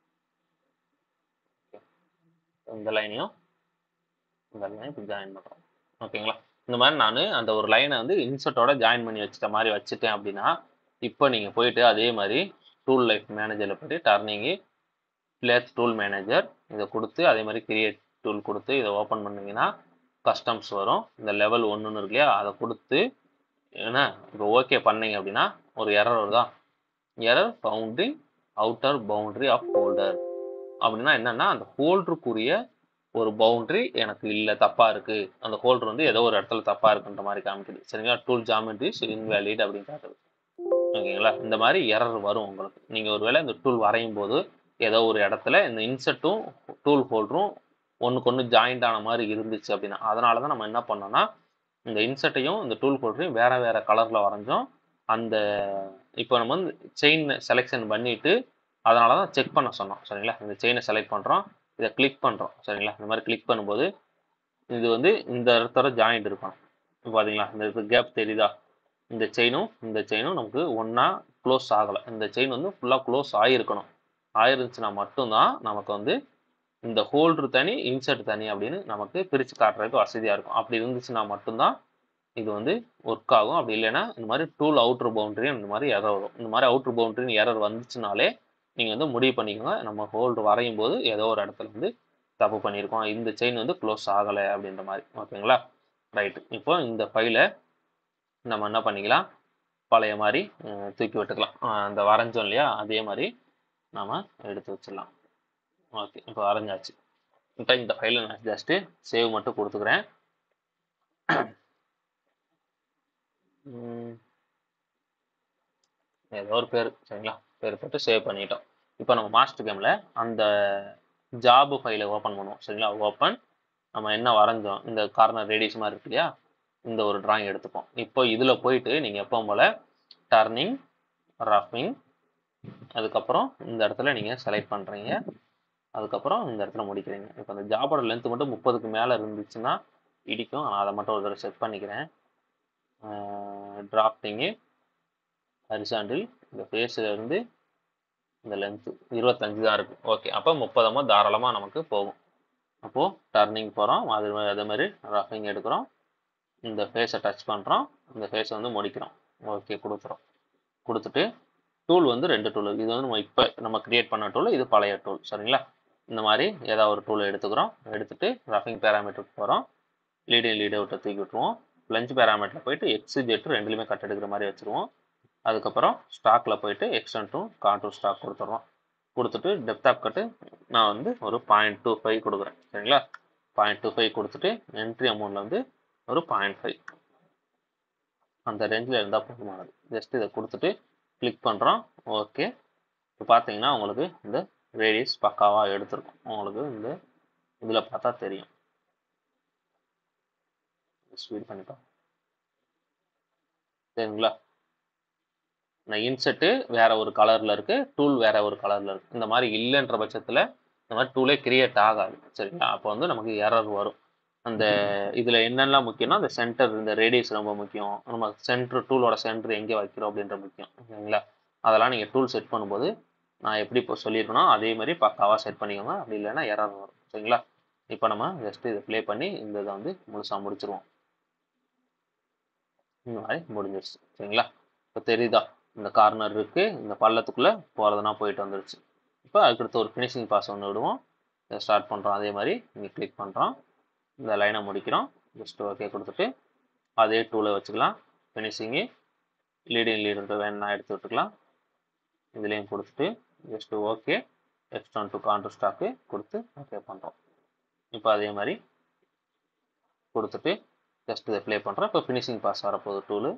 இந்த லைனையும் இந்த லைனையும் இப்படி ஜாயின் பண்ணுறோம் ஓகேங்களா இந்த மாதிரி நான் அந்த ஒரு லைனை வந்து இன்சர்ட்டோட ஜாயின் பண்ணி வச்சுட்ட மாதிரி வச்சுட்டேன் அப்படின்னா இப்போ நீங்கள் போயிட்டு அதே மாதிரி டூல் லைஃப் மேனேஜரில் போயிட்டு டர்னிங்கு பிளேஸ் டூல் மேனேஜர் இதை கொடுத்து அதே மாதிரி கிரியேட் டூல் கொடுத்து இதை ஓப்பன் பண்ணீங்கன்னா கஸ்டம்ஸ் வரும் இந்த லெவல் ஒன்றுன்னு இருக்கு இல்லையா அதை கொடுத்து ஏன்னா இப்போ ஓகே பண்ணீங்க அப்படின்னா ஒரு எரர் வருதா எரர் பவுண்டரிங் அவுட்டர் பவுண்டரி ஆஃப் ஹோல்டர் அப்படின்னா என்னன்னா அந்த ஹோல்டருக்குரிய ஒரு பவுண்டரி எனக்கு இல்லை தப்பாக இருக்குது அந்த ஹோல்டர் வந்து ஏதோ ஒரு இடத்துல தப்பாக இருக்குன்ற மாதிரி காமிக்குது சரிங்களா டூல் ஜாமெட்ரிஸ் இன்வேலிட் அப்படின்னு காட்டுது ஓகேங்களா இந்த மாதிரி எரர் வரும் உங்களுக்கு நீங்கள் ஒருவேளை இந்த டூல் வரையும் போது ஏதோ ஒரு இடத்துல இந்த இன்செட்டும் டூல் ஹோல்டரும் ஒன்றுக்கு ஒன்று ஜாயிண்ட் ஆன மாதிரி இருந்துச்சு அப்படின்னா அதனால தான் நம்ம என்ன பண்ணோம்னா இந்த இன்செட்டையும் இந்த டூல் ஹோல்டரையும் வேற வேற கலரில் வரைஞ்சோம் அந்த இப்போ நம்ம வந்து செயின் செலெக்ஷன் பண்ணிட்டு அதனால தான் செக் பண்ண சொன்னோம் சரிங்களா இந்த செயினை செலக்ட் பண்ணுறோம் இதை கிளிக் பண்ணுறோம் சரிங்களா இந்த மாதிரி கிளிக் பண்ணும்போது இது வந்து இந்த இடத்தோட ஜாயிண்ட் இருக்கணும் இப்போ பார்த்தீங்களா இந்த கேப் தெரியுதா இந்த செயினும் இந்த செயினும் நமக்கு ஒன்றா க்ளோஸ் ஆகலை இந்த செயின் வந்து ஃபுல்லாக க்ளோஸ் ஆகிருக்கணும் ஆயிருந்துச்சுன்னா மட்டும்தான் நமக்கு வந்து இந்த ஹோல்டர் தனி இன்சர்ட் தனி அப்படின்னு நமக்கு பிரித்து காட்டுறதுக்கு வசதியாக இருக்கும் அப்படி இருந்துச்சுன்னா மட்டும்தான் இது வந்து ஒர்க் ஆகும் அப்படி இல்லைன்னா இந்த மாதிரி டூல் அவுட்ரு பவுண்டரி இந்த மாதிரி எரர் வரும் இந்த மாதிரி அவுட்ரு பவுண்டரின்னு எரர் வந்துச்சுனாலே நீங்கள் வந்து முடிவு பண்ணிக்கோங்க நம்ம ஹோல்டர் வரையும் போது ஏதோ ஒரு இடத்துல வந்து தப்பு பண்ணியிருக்கோம் இந்த செயின் வந்து க்ளோஸ் ஆகலை அப்படின்ற மாதிரி ஓகேங்களா ரைட்டு இப்போ இந்த ஃபைலை நம்ம என்ன பண்ணிக்கலாம் பழைய மாதிரி அஹ், தூக்கி விட்டுக்கலாம் அஹ், அந்த வரைஞ்சோம் இல்லையா அதே மாதிரி நாம எடுத்து வச்சிடலாம் ஓகே இப்போ வரைஞ்சாச்சு இப்போ இந்த ஃபைலை நான் ஜஸ்ட்டு சேவ் மட்டும் கொடுத்துக்கிறேன் உம், ஏதோ ஒரு பேர் சரிங்களா பேர் போட்டு சேவ் பண்ணிட்டோம் இப்போ நம்ம மாஸ்டர் கேமில் அந்த ஜாப் ஃபைலை ஓப்பன் பண்ணுவோம் சரிங்களா ஓப்பன் நம்ம என்ன வரைஞ்சோம் இந்த கார்னர் ரேடியஸ் மாதிரி இருக்கு இல்லையா இந்த ஒரு டிராயிங் எடுத்துப்போம் இப்போ இதில் போயிட்டு நீங்கள் எப்பவும் போல் டர்னிங் ரஃபிங் அதுக்கப்புறம் இந்த இடத்துல நீங்கள் செலக்ட் பண்ணுறீங்க அதுக்கப்புறம் இந்த இடத்துல முடிக்கிறீங்க இப்போ அந்த ஜாபோட லென்த் மட்டும் முப்பதுக்கு மேலே இருந்துச்சுன்னா இடிக்கும் நான் அதை மட்டும் ஒரு தடவை செட் பண்ணிக்கிறேன் டிராஃப்டிங்கு ஹரிசாண்டில் இந்த ஃபேஸில் இருந்து இந்த லென்த்து இருபத்தஞ்சு தான் இருக்குது ஓகே அப்போ முப்பதமாக தாராளமாக நமக்கு போகும் அப்போது டர்னிங் போகிறோம் அது அதே மாதிரி ரஃபிங் எடுக்கிறோம் இந்த ஃபேஸை டச் பண்ணுறோம் இந்த ஃபேஸை வந்து முடிக்கிறோம் ஓகே கொடுக்குறோம் கொடுத்துட்டு டூல் வந்து ரெண்டு டூல் இது வந்து நம்ம இப்போ நம்ம கிரியேட் பண்ண டூல் இது பழைய டூல் சரிங்களா இந்த மாதிரி ஏதாவது ஒரு டூலை எடுத்துக்கிறோம் எடுத்துட்டு ரஃபிங் பேராமீட்டருக்கு போகிறோம் லீடிங் லீட் அவுட்டை தூக்கி விட்டுருவோம் லஞ்ச் பேராமீட்டரில் போயிட்டு எக்ஸு ஜெட்டு ரெண்டுலையுமே கட் எடுக்கிற மாதிரி வச்சுருவோம் அதுக்கப்புறம் ஸ்டாக்கில் போயிட்டு எக்ஸ்டன் டூ கான்டூர் ஸ்டாக் கொடுத்துட்றோம் கொடுத்துட்டு டெப்த் ஆஃப் கட்டு நான் வந்து ஒரு பாயிண்ட் டூ ஃபைவ் கொடுக்குறேன் சரிங்களா பாயிண்ட் டூ ஃபைவ் கொடுத்துட்டு என்ட்ரி அமௌண்ட்டில் வந்து ஒரு பாயிண்ட் ஃபைவ் அந்த ரேஞ்சில் இருந்தால் போதுமானது ஜஸ்ட் இதை கொடுத்துட்டு கிளிக் பண்ணுறோம் ஓகே இப்போ பார்த்தீங்கன்னா உங்களுக்கு இந்த ரேடியஸ் பக்காவாக எடுத்திருக்கும் உங்களுக்கு இந்த இதில் பார்த்தா தெரியும் ஸ்பீட் பண்ணிப்போம் சரிங்களா இந்த இன்செட்டு வேற ஒரு கலரில் இருக்கு டூல் வேற ஒரு கலரில் இருக்கு இந்த மாதிரி இல்லைன்ற பட்சத்தில் இந்த மாதிரி டூலே கிரியேட் ஆகாது சரிங்களா அப்போ வந்து நமக்கு எரர் வரும் அந்த இதில் என்னெல்லாம் முக்கியம்னா அந்த சென்டர் இந்த ரேடியஸ் ரொம்ப முக்கியம் நம்ம சென்டர் டூலோட சென்டர் எங்கே வைக்கிறோம் அப்படின்ற முக்கியம் ஓகேங்களா அதெல்லாம் நீங்கள் டூல் செட் பண்ணும்போது நான் எப்படி இப்போ சொல்லியிருக்கனோ அதே மாதிரி பக்காவாக செட் பண்ணிக்கோங்க அப்படி இல்லைன்னா எரர் வரும் சரிங்களா இப்போ நம்ம ஜஸ்ட் இதை ப்ளே பண்ணி இந்த இதை வந்து முழுசாக முடிச்சிருவோம் இந்த மாதிரி முடிஞ்சிருச்சு சரிங்களா இப்போ தெரியுதா இந்த கார்னர் இருக்கு இந்த பள்ளத்துக்குள்ளே போகிறதுனா போயிட்டு வந்துருச்சு இப்போ அதுக்கடுத்து ஒரு ஃபினிஷிங் பாஸ் ஒன்று விடுவோம் இதை ஸ்டார்ட் பண்ணுறோம் அதே மாதிரி இங்கே கிளிக் பண்ணுறோம் இந்த லைனை முடிக்கிறோம் ஜஸ்ட் ஓகே கொடுத்துட்டு அதே டூலை வச்சுக்கலாம் ஃபினிஷிங்கு லீடிங் லீடு வேணும்னா எடுத்து விட்டுக்கலாம் இதுலேயும் கொடுத்துட்டு just okay extend to contour stock கொடுத்து ஓகே பண்ணுறோம் இப்போ அதே மாதிரி கொடுத்துட்டு ஜஸ்ட் இதை ப்ளே பண்ணுறோம் இப்போ ஃபினிஷிங் பாஸ் வரப்போகுது டூலு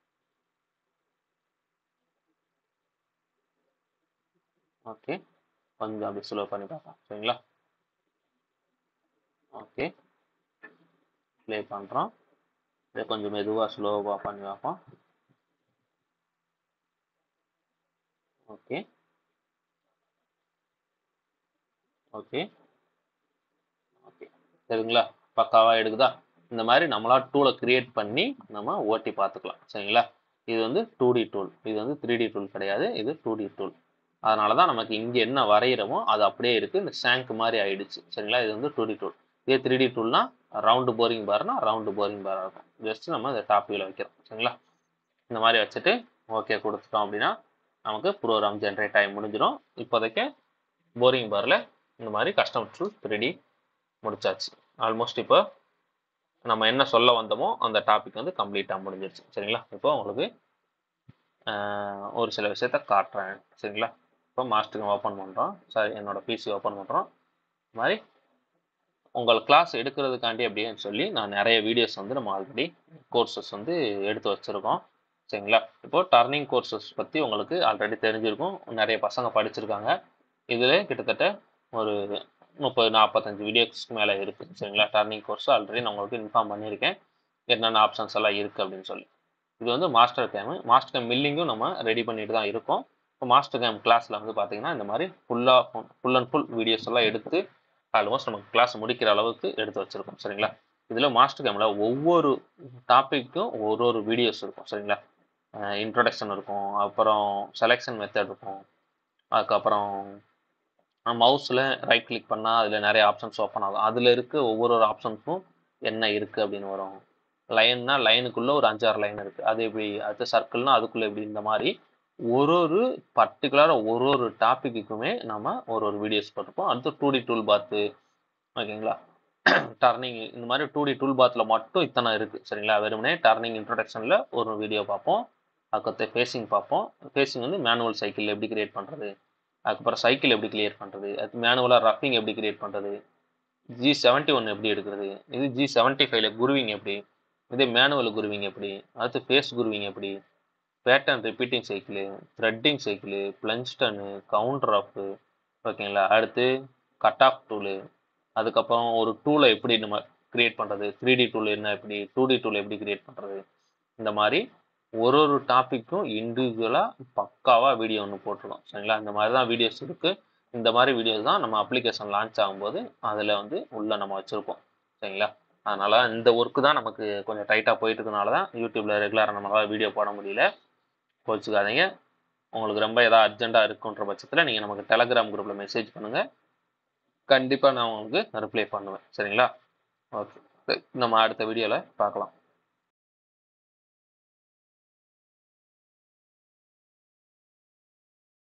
ஓகே கொஞ்சம் அப்படி ஸ்லோ பண்ணி பார்க்கலாம் சரிங்களா ஓகே ப்ளே பண்ணுறோம் இதை கொஞ்சம் மெதுவாக ஸ்லோவாக பண்ணி பார்ப்போம் ஓகே ஓகே ஓகே சரிங்களா பக்காவாக எடுக்குதா இந்த மாதிரி நம்மளா டூலை கிரியேட் பண்ணி நம்ம ஓட்டி பார்த்துக்கலாம் சரிங்களா இது வந்து டூ டி டூல் இது வந்து த்ரீ டி டூல் கிடையாது இது டூ டி டூல் அதனால தான் நமக்கு இங்கே என்ன வரைகிறோமோ அது அப்படியே இருக்குது இந்த ஷேங்க் மாதிரி ஆயிடுச்சு சரிங்களா இது வந்து டூ டி டூல் இதே த்ரீ டி டூல்னா ரவுண்டு போரிங் பார்னா ரவுண்டு போரிங் பாராக இருக்கும் ஜஸ்ட் நம்ம இந்த டாப் வியூவில் வைக்கிறோம் சரிங்களா இந்த மாதிரி வச்சுட்டு ஓகே கொடுத்துட்டோம் அப்படின்னா நமக்கு ப்ரோக்ராம் ஜென்ரேட் ஆகி முடிஞ்சிடும் இப்போதைக்கு போரிங் பாரில் இந்த மாதிரி கஸ்டம் டூல் த்ரீ டி முடிச்சாச்சு ஆல்மோஸ்ட் இப்போ நம்ம என்ன சொல்ல வந்தோமோ அந்த டாபிக் வந்து கம்ப்ளீட்டாக முடிஞ்சிருச்சு சரிங்களா இப்போ உங்களுக்கு ஆஹ், ஒரு சில விஷயத்த காட்டுறேன் சரிங்களா இப்போ மாஸ்டருக்கு ஓப்பன் பண்ணுறோம் சாரி என்னோட பிசி ஓப்பன் பண்ணுறோம் இந்த மாதிரி உங்கள் கிளாஸ் எடுக்கிறதுக்காண்டி அப்படின்னு சொல்லி நான் நிறைய வீடியோஸ் வந்து நம்ம ஆல்ரெடி கோர்சஸ் வந்து எடுத்து வச்சுருக்கோம் சரிங்களா இப்போ டர்னிங் கோர்சஸ் பற்றி உங்களுக்கு ஆல்ரெடி தெரிஞ்சிருக்கும் நிறைய பசங்க படிச்சிருக்காங்க இதில் கிட்டத்தட்ட ஒரு முப்பது நாற்பத்தஞ்சு வீடியோஸ்க்கு மேலே இருக்குது சரிங்களா டர்னிங் கோர்ஸ் ஆல்ரெடி நான் உங்களுக்கு இன்ஃபார்ம் பண்ணியிருக்கேன் என்னென்ன ஆப்ஷன்ஸ் எல்லாம் இருக்குது அப்படின்னு சொல்லி இது வந்து மாஸ்டர் கேமு மாஸ்டர் கேம் மில்லிங்கும் நம்ம ரெடி பண்ணிட்டு தான் இருக்கோம் இப்போ மாஸ்டர் கேம் கிளாஸில் வந்து பார்த்தீங்கன்னா இந்த மாதிரி ஃபுல்லாக ஃபுல் அண்ட் ஃபுல் வீடியோஸ் எல்லாம் எடுத்து ஆல்மோஸ்ட் நமக்கு கிளாஸ் முடிக்கிற அளவுக்கு எடுத்து வச்சுருக்கோம் சரிங்களா இதில் மாஸ்டர் கேமில் ஒவ்வொரு டாப்பிக்கும் ஒரு ஒரு வீடியோஸ் இருக்கும் சரிங்களா இன்ட்ரொடக்ஷன் இருக்கும் அப்புறம் செலெக்ஷன் மெத்தட் இருக்கும் அதுக்கப்புறம் மவுஸில் ரைட் கிளிக் பண்ணால் அதில் நிறைய ஆப்ஷன்ஸ் ஓப்பன் ஆகும் அதில் இருக்க ஒவ்வொரு ஒரு ஆப்ஷன்ஸும் என்ன இருக்குது அப்படின்னு வரும் லைன்னா லைனுக்குள்ளே ஒரு அஞ்சாறு லைன் இருக்குது அது எப்படி அடுத்து சர்க்கிள்னா அதுக்குள்ளே எப்படி இந்த மாதிரி ஒரு ஒரு பர்டிகுலராக ஒரு ஒரு டாப்பிக்குமே நம்ம ஒரு ஒரு வீடியோஸ் போட்டிருப்போம் அடுத்து டூ டி டூல் பாத்து ஓகேங்களா டர்னிங் இந்த மாதிரி டூ டி டூல் பாத்தில் மட்டும் இத்தனை இருக்குது சரிங்களா வெறுமனே டர்னிங் இன்ட்ரொடக்ஷனில் ஒரு வீடியோ பார்ப்போம் அதுக்கடுத்து ஃபேஸிங் பார்ப்போம் ஃபேஸிங் வந்து மேனுவல் சைக்கிள் எப்படி கிரியேட் பண்ணுறது அதுக்கப்புறம் சைக்கிள் எப்படி கிளியர் பண்ணுறது அது மேனுவலாக ரஃபிங் எப்படி கிரியேட் பண்ணுறது ஜி செவன்ட்டி ஒன் எப்படி எடுக்கிறது இது ஜி செவன்ட்டி ஃபைவ்ல குருவிங் எப்படி இதே மேனுவல் குருவிங் எப்படி அடுத்து ஃபேஸ் குருவிங் எப்படி pattern repeating cycle threading cycle பிளஞ்ச்டனு கவுண்டர் ஆஃப் ஓகேங்களா அடுத்து கட் ஆஃப் டூலு அதுக்கப்புறம் ஒரு டூலை எப்படி நம்ம கிரியேட் பண்ணுறது த்ரீ டி டூல் என்ன எப்படி டூ டி டூல் எப்படி கிரியேட் பண்ணுறது இந்த மாதிரி ஒரு ஒரு டாப்பிக்கும் இண்டிவிஜுவலாக பக்காவாக வீடியோ ஒன்று போட்டிருக்கோம் சரிங்களா இந்த மாதிரி தான் வீடியோஸ் இருக்குது இந்த மாதிரி வீடியோஸ் தான் நம்ம அப்ளிகேஷன் லான்ச் ஆகும்போது அதில் வந்து உள்ளே நம்ம வச்சுருப்போம் சரிங்களா அதனால் இந்த ஒர்க்கு தான் நமக்கு கொஞ்சம் டைட்டாக போயிட்டு இருக்கனால தான் யூடியூப்பில் ரெகுலராக நம்மளால் வீடியோ போட முடியல கோச்சிக்காதீங்க உங்களுக்கு ரொம்ப ஏதாவது அர்ஜென்ட்டாக இருக்குன்ற பட்சத்தில் நீங்கள் நமக்கு டெலகிராம் குரூப்பில் மெசேஜ் பண்ணுங்கள் கண்டிப்பாக நான் உங்களுக்கு ரிப்ளை பண்ணுவேன் சரிங்களா ஓகே நம்ம அடுத்த வீடியோவில் பார்க்கலாம்